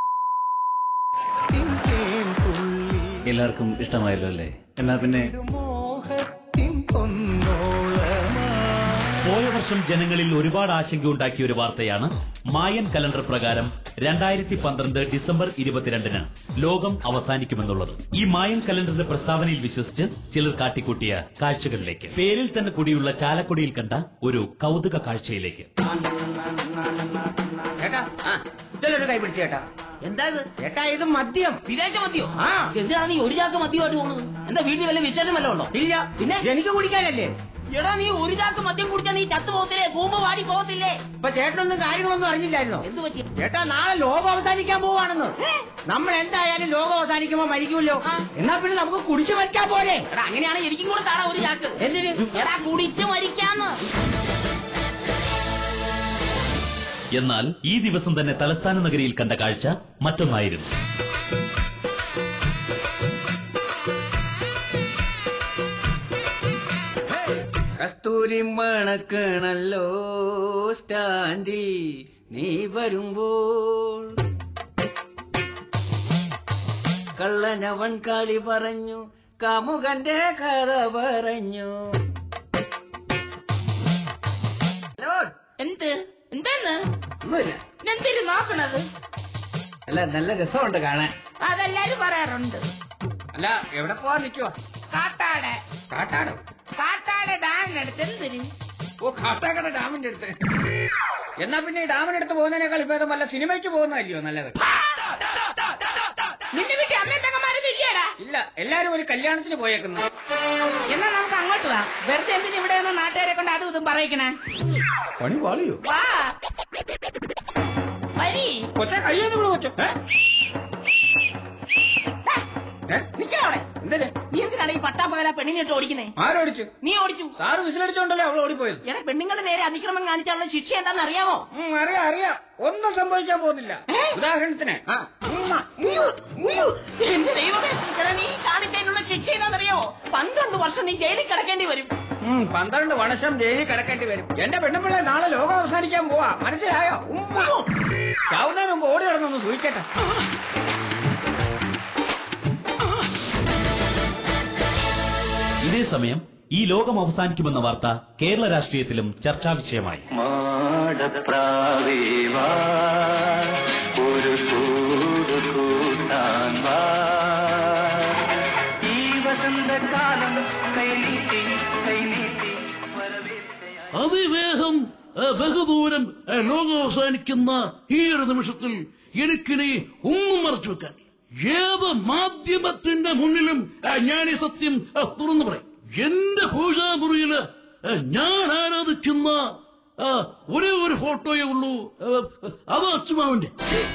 എല്ലാവർക്കും ഇഷ്ടമായല്ലോ അല്ലേ എന്നാ പിന്നെ മോഹത്തിൻ പൊന്നോളമാ പോയ വർഷം ജനങ്ങളിൽ ഒരുപാട് ആശങ്ക ഉണ്ടാക്കിയ ഒരു വാർത്തയാണ് മായൻ കലണ്ടർ പ്രകാരം രണ്ടായിരത്തി പന്ത്രണ്ട് ഡിസംബർ ഇരുപത്തിരണ്ടിന് ലോകം അവസാനിക്കുമെന്നുള്ളത് ഈ മായൻ കലണ്ടറിന്റെ പ്രസ്താവനയിൽ വിശ്വസിച്ച് ചിലർ കാട്ടിക്കൂട്ടിയ കാഴ്ചകളിലേക്ക് പേരിൽ തന്നെ കുടിയുള്ള ചാലക്കുടിയിൽ കണ്ട ഒരു കൗതുക കാഴ്ചയിലേക്ക് ചേട്ടാ ഇതൊരു കൈ പിടിച്ചു ചേട്ടാ എന്താ ഇത് ചേട്ടാ ഇത് മദ്യം വിദേശ മദ്യോ ആ എന്തിനാണ് നീ ഒരു ചാക്ക് മദ്യമായിട്ട് പോകുന്നത് എന്താ വീട്ടിൽ വല്ല വിശേഷം വല്ല ഉണ്ടോ ഇല്ല പിന്നെ എനിക്ക് കുടിക്കാനല്ലേ എടാ നീ ഒരു ചാക്ക് മദ്യം കുടിച്ചാൽ നീ ചത്തു പോകത്തില്ലേ കൂമ്പ് വാടി പോകത്തില്ലേ ഇപ്പൊ ചേട്ടനൊന്നും കാര്യങ്ങളൊന്നും അറിഞ്ഞില്ലായിരുന്നോ എന്ത് പറ്റി ചേട്ടാ നാളെ ലോകം അവസാനിക്കാൻ പോവാണെന്ന് നമ്മൾ എന്തായാലും ലോകം അവസാനിക്കുമ്പോ മരിക്കുമല്ലോ എന്നാ പിന്നെ നമുക്ക് കുടിച്ചു മരിക്കാൻ പോരെ എടാ അങ്ങനെയാണ് എനിക്കും കൂടെ താടാ ഒരു ചാക്ക് എന്തിന് എടാ കുടിച്ചു മരിക്കാന്ന് എന്നാൽ ഈ ദിവസം തന്നെ തലസ്ഥാന നഗരിയിൽ കണ്ട കാഴ്ച മറ്റൊന്നായിരുന്നു കസ്തൂരി മണക്കണല്ലോ സ്റ്റാൻഡിൽ നീ വരുമ്പോൾ കള്ളനവൻ കളി പറഞ്ഞു കാമുകന്റെ കഥ പറഞ്ഞു എന്ത് എന്തെന്ന് ഒന്നുമില്ല എന്തിനു നോക്കണത് അല്ല നല്ല രസമുണ്ട് കാണാൻ അതെല്ലാരും പറയാറുണ്ട് അല്ല എവിടെ പോവാൻ നിൽക്കുവാ കാട്ടാടെ കാട്ടാടോ കാട്ടാടെ ഡാമിനടുത്ത് എന്തിന് ഓ കാട്ടാക്കട ഡാമിന്റെ അടുത്ത് എന്നാ പിന്നെ ഈ ഡാമിന്റെ അടുത്ത് പോകുന്നതിനേക്കാൾ ഭേദം വല്ല സിനിമയ്ക്ക് പോകുന്നതല്ലയോ നല്ലത് നിന്റെ വീട്ടിൽ അമ്മയും പെങ്ങന്മാരൊന്നും ഇല്ലേടാ ഇല്ല എല്ലാരും ഒരു കല്യാണത്തിന് പോയേക്കുന്നു എന്നാ നമുക്ക് അങ്ങോട്ട് വാ വെറുതെ എന്തിന് ഇവിടെ നിന്ന് നാട്ടുകാരെ കൊണ്ട് അതും ഇതും പറയിക്കണേ പണി പാളിയോ വാ വരി കൊച്ചെ കഴിയുന്നു ഇവിടെ കൊച്ചു നിക്കവിടെ നീ എന്തിനാണ് ഈ പട്ടാപ്പകല പെണ്ണിനിട്ട് ഓടിക്കുന്നേ ആരോടിച്ചു നീ ഓടിച്ചു സാറ് വിസിലടിച്ചോണ്ടല്ലേ അവൾ ഓടിപ്പോയത് എടാ പെണ്ണുങ്ങളുടെ നേരെ അതിക്രമം കാണിച്ചാലുള്ള ശിക്ഷ എന്താണെന്ന് അറിയാമോ ഉം, അറിയാം അറിയാം ഒന്നും സംഭവിക്കാൻ പോകുന്നില്ല ഉദാഹരണത്തിന് ആ, ഉമ്മ. ഉയ്യോ, ഉയ്യോ. എന്റെ ദൈവമേ എടാ നീ കാണിച്ചതിനുള്ള ശിക്ഷ എന്താണെന്നറിയാമോ പന്ത്രണ്ട് വർഷം നീ ജയിലിൽ കിടക്കേണ്ടി വരും ഉം, പന്ത്രണ്ട് വർഷം ജയിലിൽ കിടക്കേണ്ടി വരും എന്റെ പെണ്ണുപിള്ള നാളെ ലോകം അവസാനിക്കാൻ പോവാ മനസ്സിലായോ ഉമ്മ ചാവുന്നതിന് മുമ്പ് ഓടി കിടന്നൊന്ന് സൂചിക്കട്ടെ ഇതേ സമയം ഈ ലോകം അവസാനിക്കുമെന്ന വാർത്ത കേരള രാഷ്ട്രീയത്തിലും ചർച്ചാ വിഷയമായി മാടപ്രാവേവാ ഒരു കൂട് കൂട്ടാൻ വാ ഈ വസന്തകാലം കൈനീട്ടി കൈനീട്ടി അതിവേഗം ഏ, ബഹുദൂരം ഏ, ലോകം അവസാനിക്കുന്ന ഈ ഒരു നിമിഷത്തിൽ എനിക്കിനി ഒന്നും മറച്ചു വെക്കാൻ ഏത് മാധ്യമത്തിന്റെ മുന്നിലും ഏ, ഞാൻ ഈ സത്യം ഏ, തുറന്നു പറയും എന്റെ പൂജാമുറിയില് ഏ, ഞാൻ ആരാധിക്കുന്ന ഏ, ഒരേ ഒരു ഫോട്ടോയേ ഉള്ളൂ ഏ, അത് അച്ചുമാവിന്റെ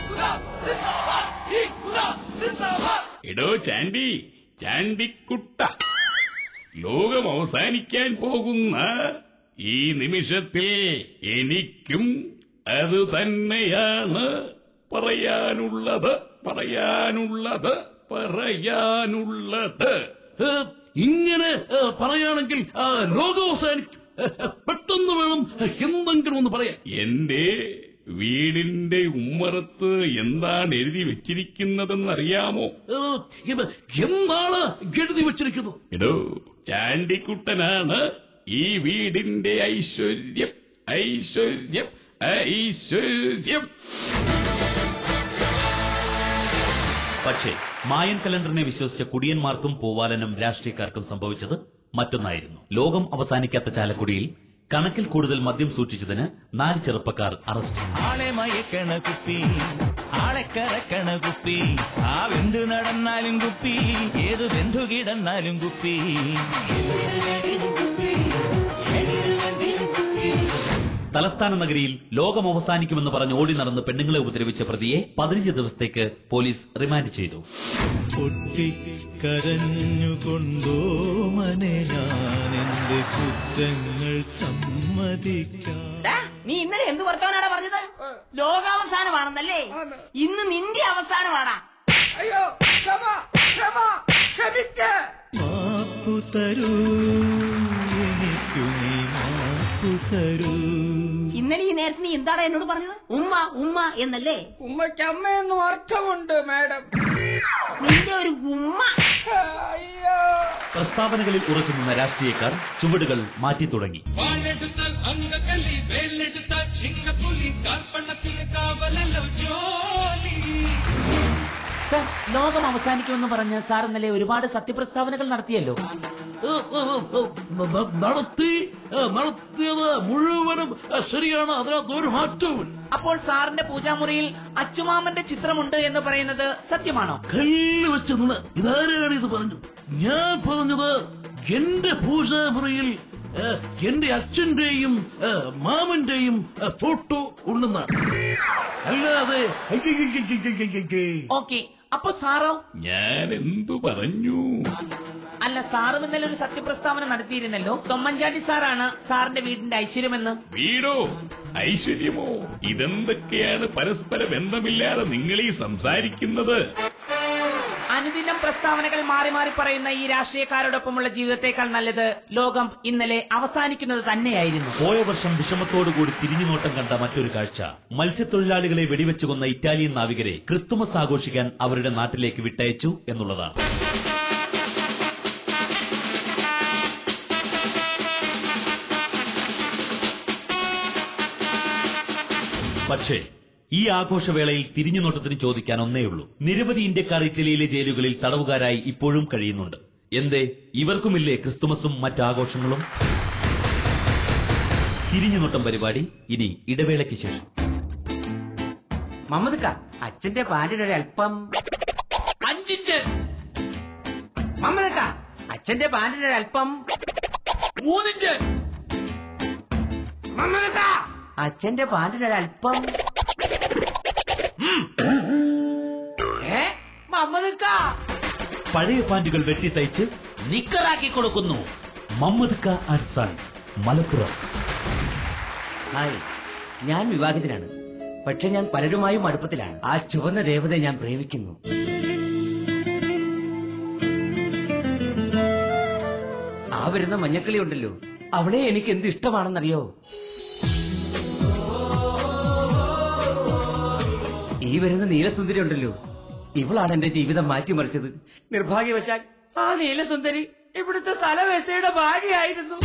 എടോ ചാണ്ടി ചാണ്ടിക്കുട്ട ലോകം അവസാനിക്കാൻ പോകുന്ന ഈ നിമിഷത്തിൽ എനിക്കും അത് തന്നെയാണ് പറയാനുള്ളത് പറയാനുള്ളത് പറയാനുള്ളത് ഏ, ഇങ്ങനെ ഏ, പറയുകയാണെങ്കിൽ ആ, ലോകം അവസാനിക്കും ഏ, ഏ, പെട്ടെന്ന് വേണം എന്തെങ്കിലും ഒന്ന് പറയാൻ എന്റെ വീടിന്റെ ഉമ്മറത്ത് എന്താണ് എഴുതി വെച്ചിരിക്കുന്നതെന്നറിയാമോ ഏ, ഇത് എന്താണ് എഴുതി വെച്ചിരിക്കുന്നത് എടോ ചാണ്ടിക്കുട്ടനാണ് ഈ വീടിന്റെ ഐശ്വര്യം ഐശ്വര്യം ഐശ്വര്യം പക്ഷേ മായൻ കലണ്ടറിനെ വിശ്വസിച്ച കുടിയന്മാർക്കും പൂവാലനും രാഷ്ട്രീയക്കാർക്കും സംഭവിച്ചത് മറ്റൊന്നായിരുന്നു ലോകം അവസാനിക്കാത്ത ചാലക്കുടിയിൽ കണക്കിൽ കൂടുതൽ മദ്യം സൂക്ഷിച്ചതിന് നാല് ചെറുപ്പക്കാർ അറസ്റ്റ് ആളെ മയക്കണ കുപ്പി ആളെ കറക്കണ കുപ്പി ആ വെന്തു നടന്നാലും കുപ്പി ഏത് ബന്ധു കിടന്നാലും കുപ്പി തലസ്ഥാന നഗരിയിൽ ലോകം അവസാനിക്കുമെന്ന് പറഞ്ഞ് ഓടി നടന്ന് പെണ്ണുങ്ങളെ ഉപദ്രവിച്ച പ്രതിയെ പതിനഞ്ച് ദിവസത്തേക്ക് പോലീസ് റിമാൻഡ് ചെയ്തു കരഞ്ഞുകൊണ്ടോ മനെ ഞാൻ എന്റെ കുറ്റങ്ങൾ സമ്മതിക്കാം ഡാ, നീ ഇന്നലെ എന്ത് വർത്തമാനാടാ പറഞ്ഞത് ലോകാവസാനമാണെന്നല്ലേ ഇന്ന് നിന്റെ അവസാനമാടാ അയ്യോ ക്ഷമ ക്ഷമ ക്ഷമിക്ക മാപ്പു തരൂ എനിക്കു നീ മാപ്പു തരൂ ഇന്നലെ ഈ നേരത്തെ നീ എന്താണ് എന്നോട് പറഞ്ഞത് ഉമ്മ ഉമ്മ എന്നല്ലേ ഉമ്മയ്ക്ക് അമ്മയെന്നും അർത്ഥമുണ്ട് മാഡം നിന്റെ ഒരു ഉമ്മ അയ്യോ പ്രസ്താവനകളിൽ ഉറച്ചു നിന്ന രാഷ്ട്രീയക്കാർ ചുവടുകൾ മാറ്റി തുടങ്ങി വാളെടുത്താൽ അങ്കക്കല്ലി വേലെടുത്താൽ ചിങ്ങപ്പുലി കാൽപ്പണത്തിന് കാവലല്ലോ ജോലി സർ ലോകം അവസാനിക്കുമെന്ന് പറഞ്ഞ് സാർ ഇന്നലെ ഒരുപാട് സത്യപ്രസ്താവനകൾ നടത്തിയല്ലോ ഏ, ഏ, ഏ, ന- ന- നടത്തി ഏ, നടത്തിയത് മുഴുവനും ഏ, ശരിയാണ് അതിനകത്ത് ഒരു മാറ്റവും അപ്പോൾ സാറിന്റെ പൂജാമുറിയിൽ അച്ചുമാമന്റെ ചിത്രമുണ്ട് എന്ന് പറയുന്നത് സത്യമാണോ കയ്യിൽ വെച്ച് നിന്ന് ഇതാരാണ് ഇത് പറഞ്ഞു ഞാൻ പറഞ്ഞത് എന്റെ പൂജാമുറിയിൽ ഏ, എന്റെ അച്ഛന്റെയും ഏ, മാമന്റെയും ഏ, ഫോട്ടോ ഉണ്ടെന്നാണ് അല്ലാതെ അയ്യയ്യയ്യയ്യയ്യയ്യയ്യേ. ഓക്കെ അപ്പൊ സാറോ ഞാൻ എന്തു പറഞ്ഞു അല്ല സാറും ഇന്നലെ ഒരു സത്യപ്രസ്താവന നടത്തിയിരുന്നല്ലോ തൊമ്മൻചാണ്ടി സാറാണ് സാറിന്റെ വീടിന്റെ ഐശ്വര്യമെന്ന് വീടോ ഐശ്വര്യമോ ഇതെന്തൊക്കെയാണ് പരസ്പര ബന്ധമില്ലാതെ നിങ്ങളീ സംസാരിക്കുന്നത് അനുദിനം പ്രസ്താവനകൾ മാറി മാറി പറയുന്ന ഈ രാഷ്ട്രീയക്കാരോടൊപ്പമുള്ള ജീവിതത്തെക്കാൾ നല്ലത് ലോകം ഇന്നലെ അവസാനിക്കുന്നത് തന്നെയായിരുന്നു പോയ വർഷം വിഷമത്തോടുകൂടി തിരിഞ്ഞുനോട്ടം കണ്ട മറ്റൊരു കാഴ്ച മത്സ്യത്തൊഴിലാളികളെ വെടിവെച്ചു കൊന്ന ഇറ്റാലിയൻ നാവികരെ ക്രിസ്തുമസ് ആഘോഷിക്കാൻ അവരുടെ നാട്ടിലേക്ക് വിട്ടയച്ചു എന്നുള്ളതാണ് പക്ഷേ ഈ ആഘോഷവേളയിൽ തിരിഞ്ഞുനോട്ടത്തിന് ചോദിക്കാൻ ഒന്നേയുള്ളൂ നിരവധി ഇന്ത്യക്കാർ ഇറ്റലിയിലെ ജയിലുകളിൽ തടവുകാരായി ഇപ്പോഴും കഴിയുന്നുണ്ട് എന്തേ ഇവർക്കുമില്ലേ ക്രിസ്തുമസും മറ്റാഘോഷങ്ങളും തിരിഞ്ഞുനോട്ടം പരിപാടി ഇനി ഇടവേളയ്ക്ക് ശേഷം മമ്മദ്ക്ക അച്ഛന്റെ പാൻറിയുടെ ഒരു അല്പം അഞ്ചിഞ്ച് മമ്മദ്ക്ക അച്ഛന്റെ പാൻറിന്റെ ഒരു അല്പം മൂന്നിഞ്ച് മമ്മദ്ക്ക അച്ഛന്റെ പാൻറിന്റെ ഒരു അല്പം ഏ മമ്മദ്ക്ക പഴയ പാൻറ്റുകൾ വെട്ടിത്തയ്ച്ച് നിക്കറാക്കി കൊടുക്കുന്നു മമ്മദ് ക ആൻഡ് സൺ മലപ്പുറം ഹായ് ഞാൻ വിവാഹിതനാണ് പക്ഷെ ഞാൻ പലരുമായും അടുപ്പത്തിലാണ് ആ ചുവന്ന ദേവതയെ ഞാൻ പ്രേമിക്കുന്നു ആ വരുന്ന മഞ്ഞക്കിളി ഉണ്ടല്ലോ അവളെ എനിക്ക് എന്ത് ഇഷ്ടമാണെന്നറിയോ ഈ വരുന്ന നീലസുന്ദരി ഉണ്ടല്ലോ ഇവളാണ് എന്റെ ജീവിതം മാറ്റിമറിച്ചത് നിർഭാഗ്യവശാൽ ആ നീലസുന്ദരി ഇവിടുത്തെ സ്ഥലവേശയുടെ ഭാര്യയായിരുന്നു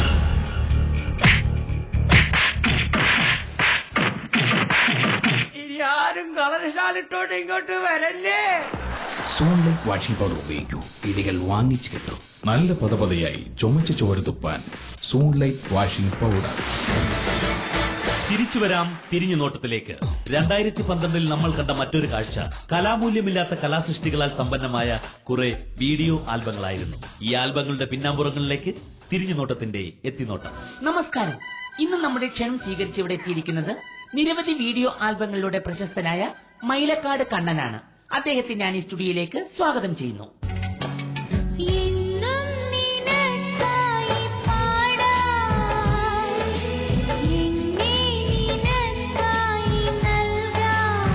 ഇനി ആരും കളർശാലിട്ടോട്ട് ഇങ്ങോട്ട് വരല്ലേ സോൺലൈറ്റ് വാഷിംഗ് പൗഡർ ഉപയോഗിക്കൂ ഇടികൾ വാങ്ങിച്ചു കിട്ടും നല്ല പതപതയായി ചുമച്ച് ചോര തുപ്പാൻ സോൺലൈറ്റ് വാഷിംഗ് പൗഡർ തിരിച്ചു വരാം തിരിഞ്ഞു നോട്ടത്തിലേക്ക് രണ്ടായിരത്തി പന്ത്രണ്ടിൽ നമ്മൾ കണ്ട മറ്റൊരു കാഴ്ച കലാമൂല്യമില്ലാത്ത കലാസൃഷ്ടികളാൽ സമ്പന്നമായ കുറെ വീഡിയോ ആൽബങ്ങളായിരുന്നു ഈ ആൽബങ്ങളുടെ പിന്നാമ്പുറങ്ങളിലേക്ക് തിരിഞ്ഞു നോട്ടത്തിന്റെ എത്തിനോട്ടം നമസ്കാരം ഇന്ന് നമ്മുടെ ക്ഷണം സ്വീകരിച്ച് ഇവിടെ എത്തിയിരിക്കുന്നത് നിരവധി വീഡിയോ ആൽബങ്ങളിലൂടെ പ്രശസ്തനായ മൈലക്കാട് കണ്ണനാണ് അദ്ദേഹത്തെ ഞാൻ ഈ സ്റ്റുഡിയോയിലേക്ക് സ്വാഗതം ചെയ്യുന്നു എന്നും നിനക്കായി പാടാം എന്നെ നിനക്കായി നൽകാം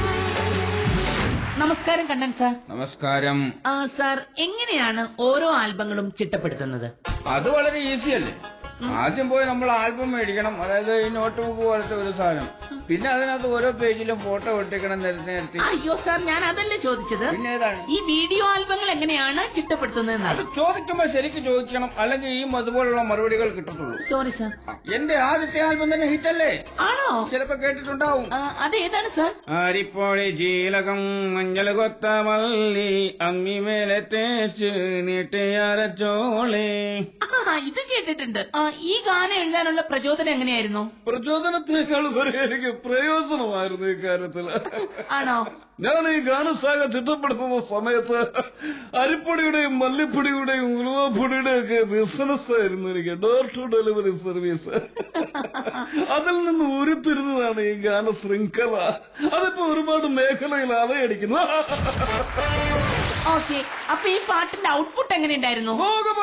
നമസ്കാരം കണ്ണൻ സാർ നമസ്കാരം ആ, സാർ എങ്ങനെയാണ് ഓരോ ആൽബങ്ങളും ചിട്ടപ്പെടുത്തുന്നത് അത് വളരെ ഈസി അല്ലേ ആദ്യം പോയി നമ്മൾ ആൽബം മേടിക്കണം അതായത് ഈ നോട്ട് ബുക്ക് പോലത്തെ ഒരു സാധനം പിന്നെ അതിനകത്ത് ഓരോ പേജിലും ഫോട്ടോ ഒട്ടിക്കണം നിരത്തി നിരത്തി അയ്യോ സാർ ഞാൻ അതല്ല ചോദിച്ചത് പിന്നെ ഏതാണ് ഈ വീഡിയോ ആൽബങ്ങൾ എങ്ങനെയാണ് ചിട്ടപ്പെടുത്തുന്നതെന്നാണ് ചോദിക്കുമ്പോ ശരിക്കും ചോദിക്കണം അല്ലെങ്കിൽ ഈ അതുപോലുള്ള മറുപടികൾ കിട്ടത്തുള്ളൂ സോറി സാർ എന്റെ ആദ്യത്തെ ആൽബം തന്നെ ഹിറ്റല്ലേ ആണോ ചിലപ്പോ കേട്ടിട്ടുണ്ടാവും അത് ഏതാണ് സാർ ആരിപ്പോഴി ജീലകം മഞ്ഞൾ കൊത്ത മല്ലി അമ്മി മേലെ തേച്ച് നീട്ടിയാരച്ചോളേ ആ ഇത് കേട്ടിട്ടുണ്ട് ആ, ഈ ഗാനം എഴുതാനുള്ള പ്രചോദനം എങ്ങനെയായിരുന്നു പ്രചോദനത്തെക്കാൾ വരെ എനിക്ക് പ്രയോജനമായിരുന്നു ഈ കാര്യത്തിൽ ആണോ ഞാൻ ഈ ഗാനശാഖ ചിട്ടപ്പെടുത്തുന്ന സമയത്ത് അരിപ്പൊടിയുടെയും മല്ലിപ്പൊടിയുടെയും ഉലുവപ്പൊടിയുടെയും ഒക്കെ ബിസിനസ് ആയിരുന്നു എനിക്ക് ഡോർ ടു ഡെലിവറി സർവീസ് അതിൽ നിന്ന് ഉരുത്തിരുന്നതാണ് ഈ ഗാന ശൃംഖല അതിപ്പോ ഒരുപാട് മേഖലയിൽ അലയടിക്കുന്നു ഓക്കെ അപ്പൊ ഈ പാട്ടിന്റെ ഔട്ട്പുട്ട് എങ്ങനെയുണ്ടായിരുന്നു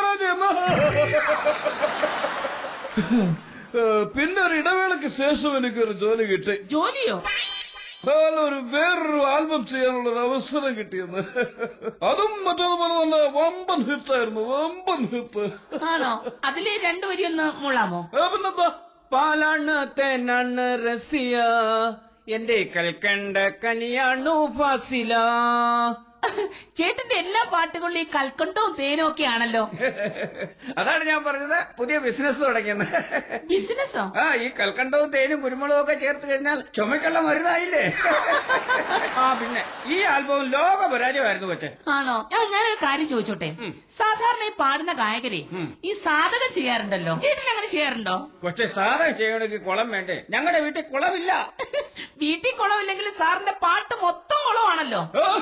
ഏഹ്, പിന്നെ ഒരു ഇടവേളയ്ക്ക് ശേഷം എനിക്കൊരു ജോലി കിട്ടി ജോലിയോ അതുപോലെ ഒരു വേറൊരു ആൽബം ചെയ്യാനുള്ള ഒരു അവസരം കിട്ടിയെന്ന് അതും മറ്റതുപോലെ തന്നെ വമ്പൻ ഹിറ്റായിരുന്നു വമ്പൻ ഹിറ്റ് ആണോ അതിലെ രണ്ടു വരി ഒന്ന് മൂളാമോ പിന്നെന്താ പാലാണ് തേനാണ് റസിയ എന്റെ കൽക്കണ്ട കനിയാണു ഫാസില ചേട്ടന്റെ എല്ലാ പാട്ടുകളിലും ഈ കൽക്കണ്ടവും തേനും ഒക്കെ ആണല്ലോ അതാണ് ഞാൻ പറഞ്ഞത് പുതിയ ബിസിനസ് തുടങ്ങിയെന്ന് ബിസിനസ്സോ ആ ഈ കൽക്കണ്ടവും തേനും കുരുമുളകും ഒക്കെ ചേർത്ത് കഴിഞ്ഞാൽ ചുമക്കുള്ള മരുന്നായില്ലേ ആ പിന്നെ ഈ ആൽബം ലോക പരാജയമായിരുന്നു പക്ഷേ ആണോ ഞാൻ ഞാനൊരു കാര്യം ചോദിച്ചോട്ടെ സാധാരണ ഈ പാടുന്ന ഗായകരെ ഈ സാധകം ചെയ്യാറുണ്ടല്ലോ ചേട്ടൻ അങ്ങനെ ചെയ്യാറുണ്ടോ പക്ഷെ സാറേ ചെയ്യണമെങ്കിൽ കുളം വേണ്ടേ ഞങ്ങളുടെ വീട്ടിൽ കുളമില്ല വീട്ടിൽ കുളമില്ലെങ്കിൽ സാറിന്റെ പാട്ട് മൊത്തം കുളമാണല്ലോ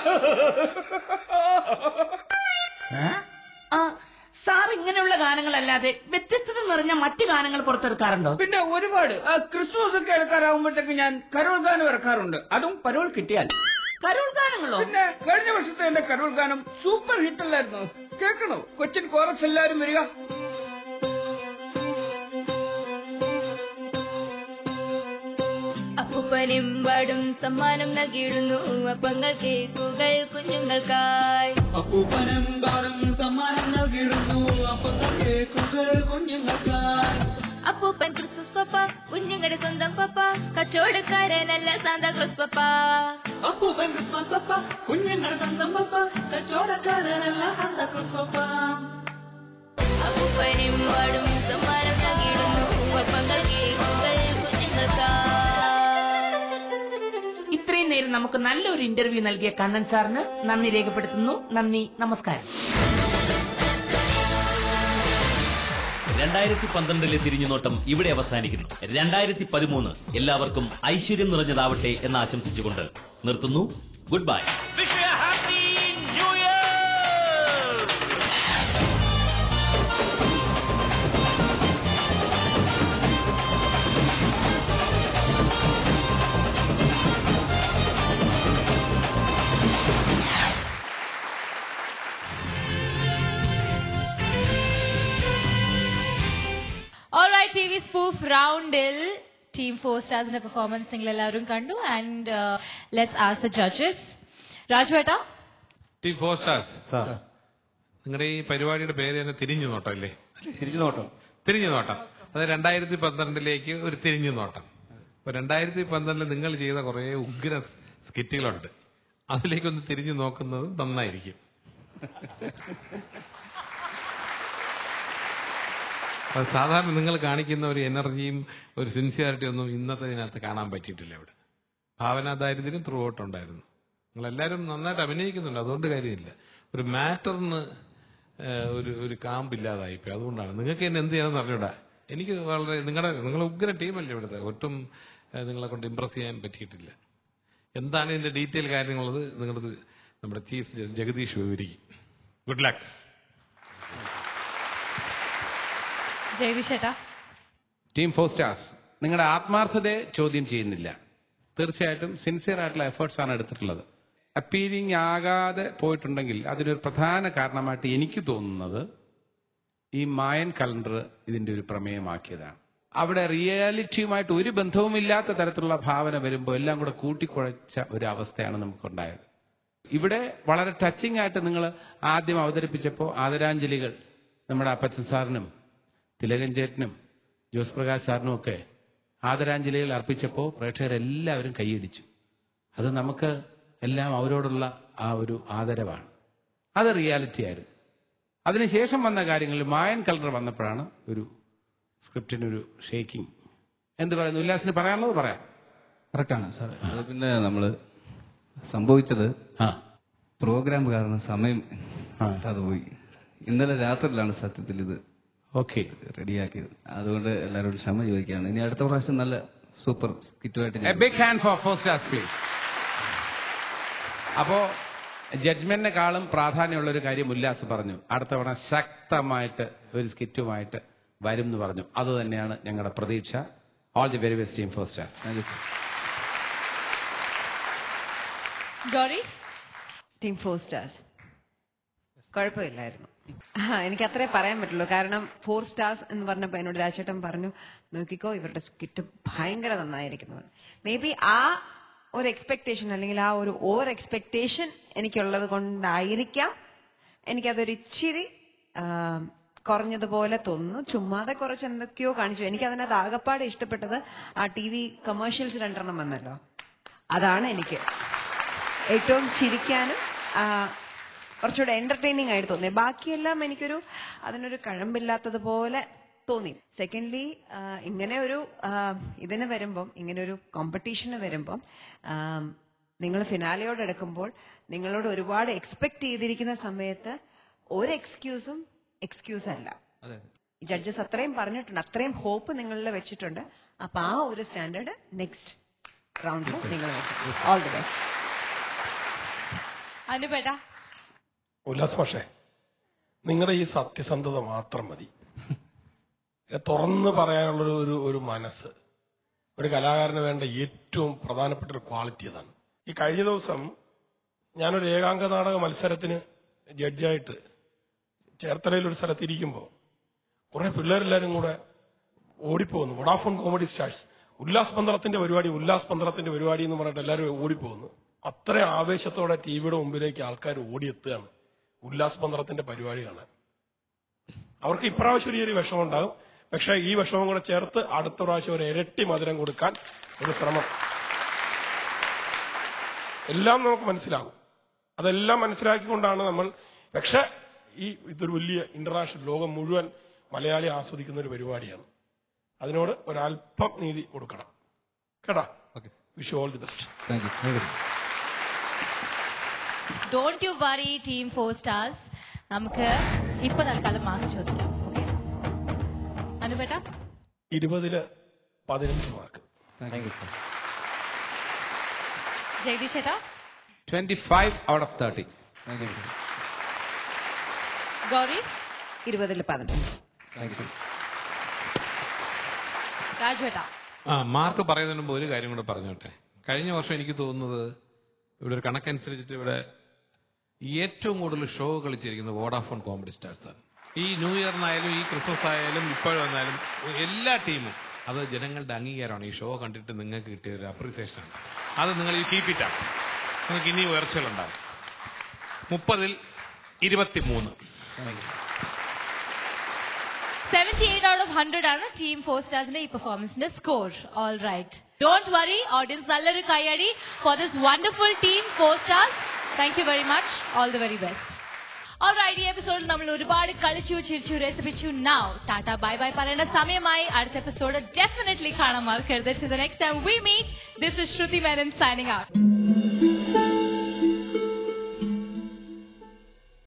ആ സാർ ഇങ്ങനെയുള്ള ഗാനങ്ങളല്ലാതെ വ്യത്യസ്തത നിറഞ്ഞ മറ്റു ഗാനങ്ങൾ പുറത്തെടുക്കാറുണ്ടോ പിന്നെ ഒരുപാട് ആ, ക്രിസ്മസ് ഒക്കെ എടുക്കാറാവുമ്പോഴത്തേക്ക് ഞാൻ കരോൾ ഗാനം ഇറക്കാറുണ്ട് അതും പരോൾ കിട്ടിയാൽ കരോൾ ഗാനങ്ങളോ പിന്നെ കഴിഞ്ഞ വർഷത്തെ എന്റെ കരോൾ ഗാനം സൂപ്പർ ഹിറ്റ് അല്ലായിരുന്നു കേൾക്കണോ കൊച്ചിൻ കോറസ് എല്ലാരും വരിക അപ്പൂപ്പനെമ്പാടും സമ്മാനം നൽകിയിടുന്നു അപ്പങ്ങൾ കേക്കുകൾ കുഞ്ഞുങ്ങൾക്കായി അപ്പൂപ്പനെമ്പാടും സമ്മാനം നൽകിയിടുന്നു അപ്പങ്ങൾ കേക്കുകൾ കുഞ്ഞുങ്ങൾക്കായി അപ്പൂപ്പൻ ക്രിസ്മസ് പപ്പ കുഞ്ഞുങ്ങളുടെ സ്വന്തം പപ്പ കച്ചവടക്കാരനല്ല സാന്താക്ലോസ് പപ്പ അപ്പൂപ്പൻ ക്രിസ്മസ് പപ്പ കുഞ്ഞുങ്ങളുടെ സ്വന്തം പപ്പ കച്ചവടക്കാരനല്ല സാന്താക്ലോസ് പപ്പ അപ്പൂപ്പനെമ്പാടും സമ്മാനം നൽകിയിടുന്നു അപ്പങ്ങൾ കേക്കുകൾ കുഞ്ഞുങ്ങൾക്കായി ഇത്രയും നേരം നമുക്ക് നല്ലൊരു ഇന്റർവ്യൂ നൽകിയ കണ്ണൻ സാറിന് നന്ദി രേഖപ്പെടുത്തുന്നു നന്ദി നമസ്കാരം രണ്ടായിരത്തി പന്ത്രണ്ടിലെ തിരിഞ്ഞുനോട്ടം ഇവിടെ അവസാനിക്കുന്നു രണ്ടായിരത്തി പതിമൂന്ന് എല്ലാവർക്കും ഐശ്വര്യം നിറഞ്ഞതാവട്ടെ എന്ന് ആശംസിച്ചുകൊണ്ട് നിർത്തുന്നു good bye alright T V spoof റൗണ്ടിൽ ടീം ഫോർ സ്റ്റാർസിന്റെ പെർഫോമൻസ് നിങ്ങൾ എല്ലാവരും കണ്ടു and let's ask the judges രാജുവേട്ട ടീം ഫോർ സ്റ്റാർസ് നിങ്ങളുടെ ഈ പരിപാടിയുടെ പേര് തന്നെ തിരിഞ്ഞു നോട്ടം അല്ലേ തിരിഞ്ഞു നോട്ടം തിരിഞ്ഞു നോട്ടം അത് രണ്ടായിരത്തി പന്ത്രണ്ടിലേക്ക് ഒരു തിരിഞ്ഞു നോട്ടം അപ്പൊ രണ്ടായിരത്തി പന്ത്രണ്ടിൽ നിങ്ങൾ ചെയ്ത കുറെ ഉഗ്ര സ്കിറ്റുകളുണ്ട് അതിലേക്കൊന്ന് തിരിഞ്ഞു നോക്കുന്നത് നന്നായിരിക്കും അത് സാധാരണ നിങ്ങൾ കാണിക്കുന്ന ഒരു എനർജിയും ഒരു സിൻസിയറിറ്റി ഒന്നും ഇന്നത്തെ ഇതിനകത്ത് കാണാൻ പറ്റിയിട്ടില്ല ഇവിടെ ഭാവനാ ദാരിദ്ര്യം ത്രൂ ഔട്ട് ഉണ്ടായിരുന്നു നിങ്ങളെല്ലാവരും നന്നായിട്ട് അഭിനയിക്കുന്നുണ്ട് അതുകൊണ്ട് കാര്യമില്ല ഒരു മാറ്ററിന് ഒരു ഒരു കാമ്പില്ലാതായിപ്പോയി അതുകൊണ്ടാണ് നിങ്ങൾക്ക് എന്നെ എന്ത് ചെയ്യണമെന്ന് അറിഞ്ഞൂടാ എനിക്ക് വളരെ നിങ്ങളുടെ നിങ്ങൾ ഉഗ്ര ടീമല്ലേ ഇവിടുത്തെ ഒട്ടും ഏഹ്, നിങ്ങളെ കൊണ്ട് ഇമ്പ്രസ് ചെയ്യാൻ പറ്റിയിട്ടില്ല എന്താണ് ഇതിന്റെ ഡീറ്റെയിൽ കാര്യങ്ങളുള്ളത് നിങ്ങളത് നമ്മുടെ ചീഫ് ജഗദീഷ് വിവരിക്കും ഗുഡ് ലക്ക് ജഗദീഷ് ചേട്ടാ ടീം ഫോർ സ്റ്റാർസ് നിങ്ങളുടെ ആത്മാർത്ഥതയെ ചോദ്യം ചെയ്യുന്നില്ല തീർച്ചയായിട്ടും സിൻസിയർ ആയിട്ടുള്ള എഫേർട്സ് ആണ് എടുത്തിട്ടുള്ളത് അപ്പീലിംഗ് ആകാതെ പോയിട്ടുണ്ടെങ്കിൽ അതിനൊരു പ്രധാന കാരണമായിട്ട് എനിക്ക് തോന്നുന്നത് ഈ മായൻ കലണ്ടർ ഇതിന്റെ ഒരു പ്രമേയമാക്കിയതാണ് അവിടെ റിയാലിറ്റിയുമായിട്ട് ഒരു ബന്ധവുമില്ലാത്ത തരത്തിലുള്ള ഭാവന വരുമ്പോൾ എല്ലാം കൂടെ കൂട്ടിക്കുഴച്ച ഒരു അവസ്ഥയാണ് നമുക്കുണ്ടായത് ഇവിടെ വളരെ ടച്ചിങ് ആയിട്ട് നിങ്ങൾ ആദ്യം അവതരിപ്പിച്ചപ്പോൾ ആദരാഞ്ജലികൾ നമ്മുടെ അപ്പച്ചൻ സാറിനും തിലകൻ ചേട്ടനും ജോസ് പ്രകാശ് സാറിനും ഒക്കെ ആദരാഞ്ജലികൾ അർപ്പിച്ചപ്പോൾ പ്രേക്ഷകരെല്ലാവരും കൈയടിച്ചു അത് നമുക്ക് എല്ലാം അവരോടുള്ള ആ ഒരു ആദരവാണ് അത് റിയാലിറ്റി ആയിരുന്നു അതിനുശേഷം വന്ന കാര്യങ്ങളിൽ മായൻ കളർ വന്നപ്പോഴാണ് ഒരു സ്ക്രിപ്റ്റിനൊരു ഷേക്കിംഗ് എന്ത് പറയുന്നു ഉല്ലാസിന് പറയാനുള്ളത് പറയാം കറക്റ്റാണ് സാർ അത് പിന്നെ നമ്മള് സംഭവിച്ചത് പ്രോഗ്രാം കാരണം സമയം അത് പോയി ഇന്നലെ രാത്രിയിലാണ് സത്യത്തിൽ ഇത് ഓക്കെ റെഡിയാക്കിയത് അതുകൊണ്ട് എല്ലാവരോടും ക്ഷമ ചോദിക്കുകയാണ് ഇനി അടുത്ത പ്രാവശ്യം നല്ല സൂപ്പർ സ്കിറ്റുമായിട്ട് a big hand for four stars please അപ്പോ ജഡ്ജ്മെന്റിനെക്കാളും പ്രാധാന്യമുള്ള ഒരു കാര്യം ഉല്ലാസ് പറഞ്ഞു അടുത്ത തവണ ശക്തമായിട്ട് ഒരു സ്കിറ്റുമായിട്ട് വരും എന്ന് പറഞ്ഞു അത് തന്നെയാണ് ഞങ്ങളുടെ പ്രതീക്ഷ all the very best team four star Gauri team four stars കുഴപ്പമില്ലായിരുന്നു ആ, എനിക്ക് അത്രേ പറയാൻ പറ്റുള്ളൂ കാരണം ഫോർ സ്റ്റാർസ് എന്ന് പറഞ്ഞപ്പോൾ എന്നോട് രാജേട്ടൻ പറഞ്ഞു നോക്കിക്കോ ഇവരുടെ സ്കിറ്റ് ഭയങ്കര നന്നായിരിക്കുന്നു മേ ബി ആ ഒരു എക്സ്പെക്ടേഷൻ അല്ലെങ്കിൽ ആ ഒരു ഓവർ എക്സ്പെക്ടേഷൻ എനിക്കുള്ളത് കൊണ്ടായിരിക്കാം എനിക്കതൊരു ഇച്ചിരി ആ, കുറഞ്ഞതുപോലെ തോന്നുന്നു ചുമ്മാതെ കുറച്ച് എന്തൊക്കെയോ കാണിച്ചു എനിക്ക് അതിനകത്ത് ആകപ്പാടെ ഇഷ്ടപ്പെട്ടത് ആ ടി വി കമേഴ്ഷ്യൽസ് രണ്ടെണ്ണം വന്നല്ലോ അതാണ് എനിക്ക് ഏറ്റവും ചിരിക്കാനും ആ, കുറച്ചുകൂടെ എന്റർടൈനിങ് ആയിട്ട് തോന്നി ബാക്കിയെല്ലാം എനിക്കൊരു അതിനൊരു കഴമ്പില്ലാത്തതുപോലെ തോന്നി സെക്കൻഡ്ലി ഇങ്ങനെ ഒരു ആ, ഇതിന് വരുമ്പം ഇങ്ങനെ ഒരു കോമ്പറ്റീഷന് വരുമ്പം നിങ്ങൾ ഫിനാലയോട് എടുക്കുമ്പോൾ നിങ്ങളോട് ഒരുപാട് എക്സ്പെക്ട് ചെയ്തിരിക്കുന്ന സമയത്ത് ഒരു എക്സ്ക്യൂസും എക്സ്ക്യൂസ് അല്ല അതെ ജഡ്ജസ് അത്രയും പറഞ്ഞിട്ടുണ്ട് അത്രയും ഹോപ്പ് നിങ്ങളിൽ വെച്ചിട്ടുണ്ട് അപ്പൊ ആ ഒരു സ്റ്റാൻഡേർഡ് നെക്സ്റ്റ് റൗണ്ടിൽ നിങ്ങൾ ഓൾ ദി ബെസ്റ്റ് അനുപേട്ട ഉല്ലാസ് പക്ഷേ നിങ്ങളുടെ ഈ സത്യസന്ധത മാത്രം മതി ഇത് തുറന്ന് പറയാനുള്ളൊരു ഒരു ഒരു മനസ്സ് ഒരു കലാകാരന് വേണ്ട ഏറ്റവും പ്രധാനപ്പെട്ട ഒരു ക്വാളിറ്റി അതാണ് ഈ കഴിഞ്ഞ ദിവസം ഞാനൊരു ഏകാംഗ നാടക മത്സരത്തിന് ജഡ്ജായിട്ട് ചേർത്തലയിൽ ഒരു സ്ഥലത്ത് ഇരിക്കുമ്പോൾ കുറെ പിള്ളേരെല്ലാരും കൂടെ ഓടിപ്പോകുന്നു വൊഡാഫോൺ കോമഡി സ്റ്റാർസ് ഉല്ലാസ് പന്ത്രത്തിന്റെ പരിപാടി ഉല്ലാസ് പന്ത്രത്തിന്റെ പരിപാടി എന്ന് പറഞ്ഞിട്ട് എല്ലാവരും ഓടിപ്പോകുന്നു അത്ര ആവേശത്തോടെ ടിവിയുടെ മുമ്പിലേക്ക് ആൾക്കാർ ഓടിയെത്തുകയാണ് ഉല്ലാസ് പന്ത്രത്തിന്റെ പരിപാടി കാണാൻ അവർക്ക് ഇപ്രാവശ്യം ഒരു ചെറിയ വിഷമം ഉണ്ടാകും പക്ഷെ ഈ വിഷമം കൂടെ ചേർത്ത് അടുത്ത പ്രാവശ്യം ഒരു ഇരട്ടി മധുരം കൊടുക്കാൻ ഒരു ശ്രമം എല്ലാം നമുക്ക് മനസ്സിലാകും അതെല്ലാം മനസ്സിലാക്കിക്കൊണ്ടാണ് നമ്മൾ പക്ഷെ ഈ ഇതൊരു വലിയ ഇന്റർനാഷണൽ ലോകം മുഴുവൻ മലയാളി ആസ്വദിക്കുന്ന ഒരു പരിപാടിയാണ് അതിനോട് ഒരല്പം നീതി കൊടുക്കണം കേട്ടാ wish all the best thank you thank you don't you worry team four stars നമുക്ക് ഇപ്പൊ തൽക്കാലം മാർക്ക് ചോദിക്കാം ഓക്കെ അനുപേട്ട ഇരുപതില് പതിനഞ്ച് mark thank you sir Jagadish ചേട്ടാ twenty five out of thirty thank you Gauri ഇരുപതിൽ പതിനഞ്ച് താങ്ക് യു രാജുവേട്ട ആ മാർക്ക് പറയുന്നതിന് മുമ്പ് ഒരു കാര്യം കൂടെ പറഞ്ഞോട്ടെ കഴിഞ്ഞ വർഷം എനിക്ക് തോന്നുന്നത് ഇവിടെ ഒരു കണക്കനുസരിച്ചിട്ട് ഇവിടെ ഏറ്റവും കൂടുതൽ ഷോ കളിച്ചിരിക്കുന്നത് വോഡാഫോൺ കോമഡി സ്റ്റാർസ് ആണ് ഈ ന്യൂ ഇയറിനായാലും ഈ ക്രിസ്മസ് ആയാലും ഇപ്പോഴായാലും എല്ലാ ടീമും അത് ജനങ്ങളുടെ അംഗീകാരമാണ് ഈ ഷോ കണ്ടിട്ട് നിങ്ങൾക്ക് കിട്ടിയ ഒരു അപ്രീസിയേഷൻ ആണ് അത് നിങ്ങൾ ഈ കീപ്പ് ഇറ്റ് നിങ്ങൾക്ക് ഇനി ഉയർച്ചകളുണ്ടാവും മുപ്പതിൽ ഇരുപത്തിമൂന്ന് seventy eight out of hundred ആണ് ടീം ഫോർ സ്റ്റാർസിന്റെ ഈ പെർഫോമൻസിന്റെ score all right don't worry audience നല്ലൊരു കൈയടി for this wonderful team four stars thank you very much all the very best alright ഈ എപ്പിസോഡിൽ നമ്മൾ ഒരുപാട് കളിച്ചു ചിരിച്ചു രസിപ്പിച്ചു നൗ ടാറ്റ ബൈ ബൈ പറയേണ്ട സമയമായി അടുത്ത എപ്പിസോഡ് ഡെഫിനറ്റ്ലി കാണാൻ മറക്കരുത് to the next time we meet this is Shruti Menon signing out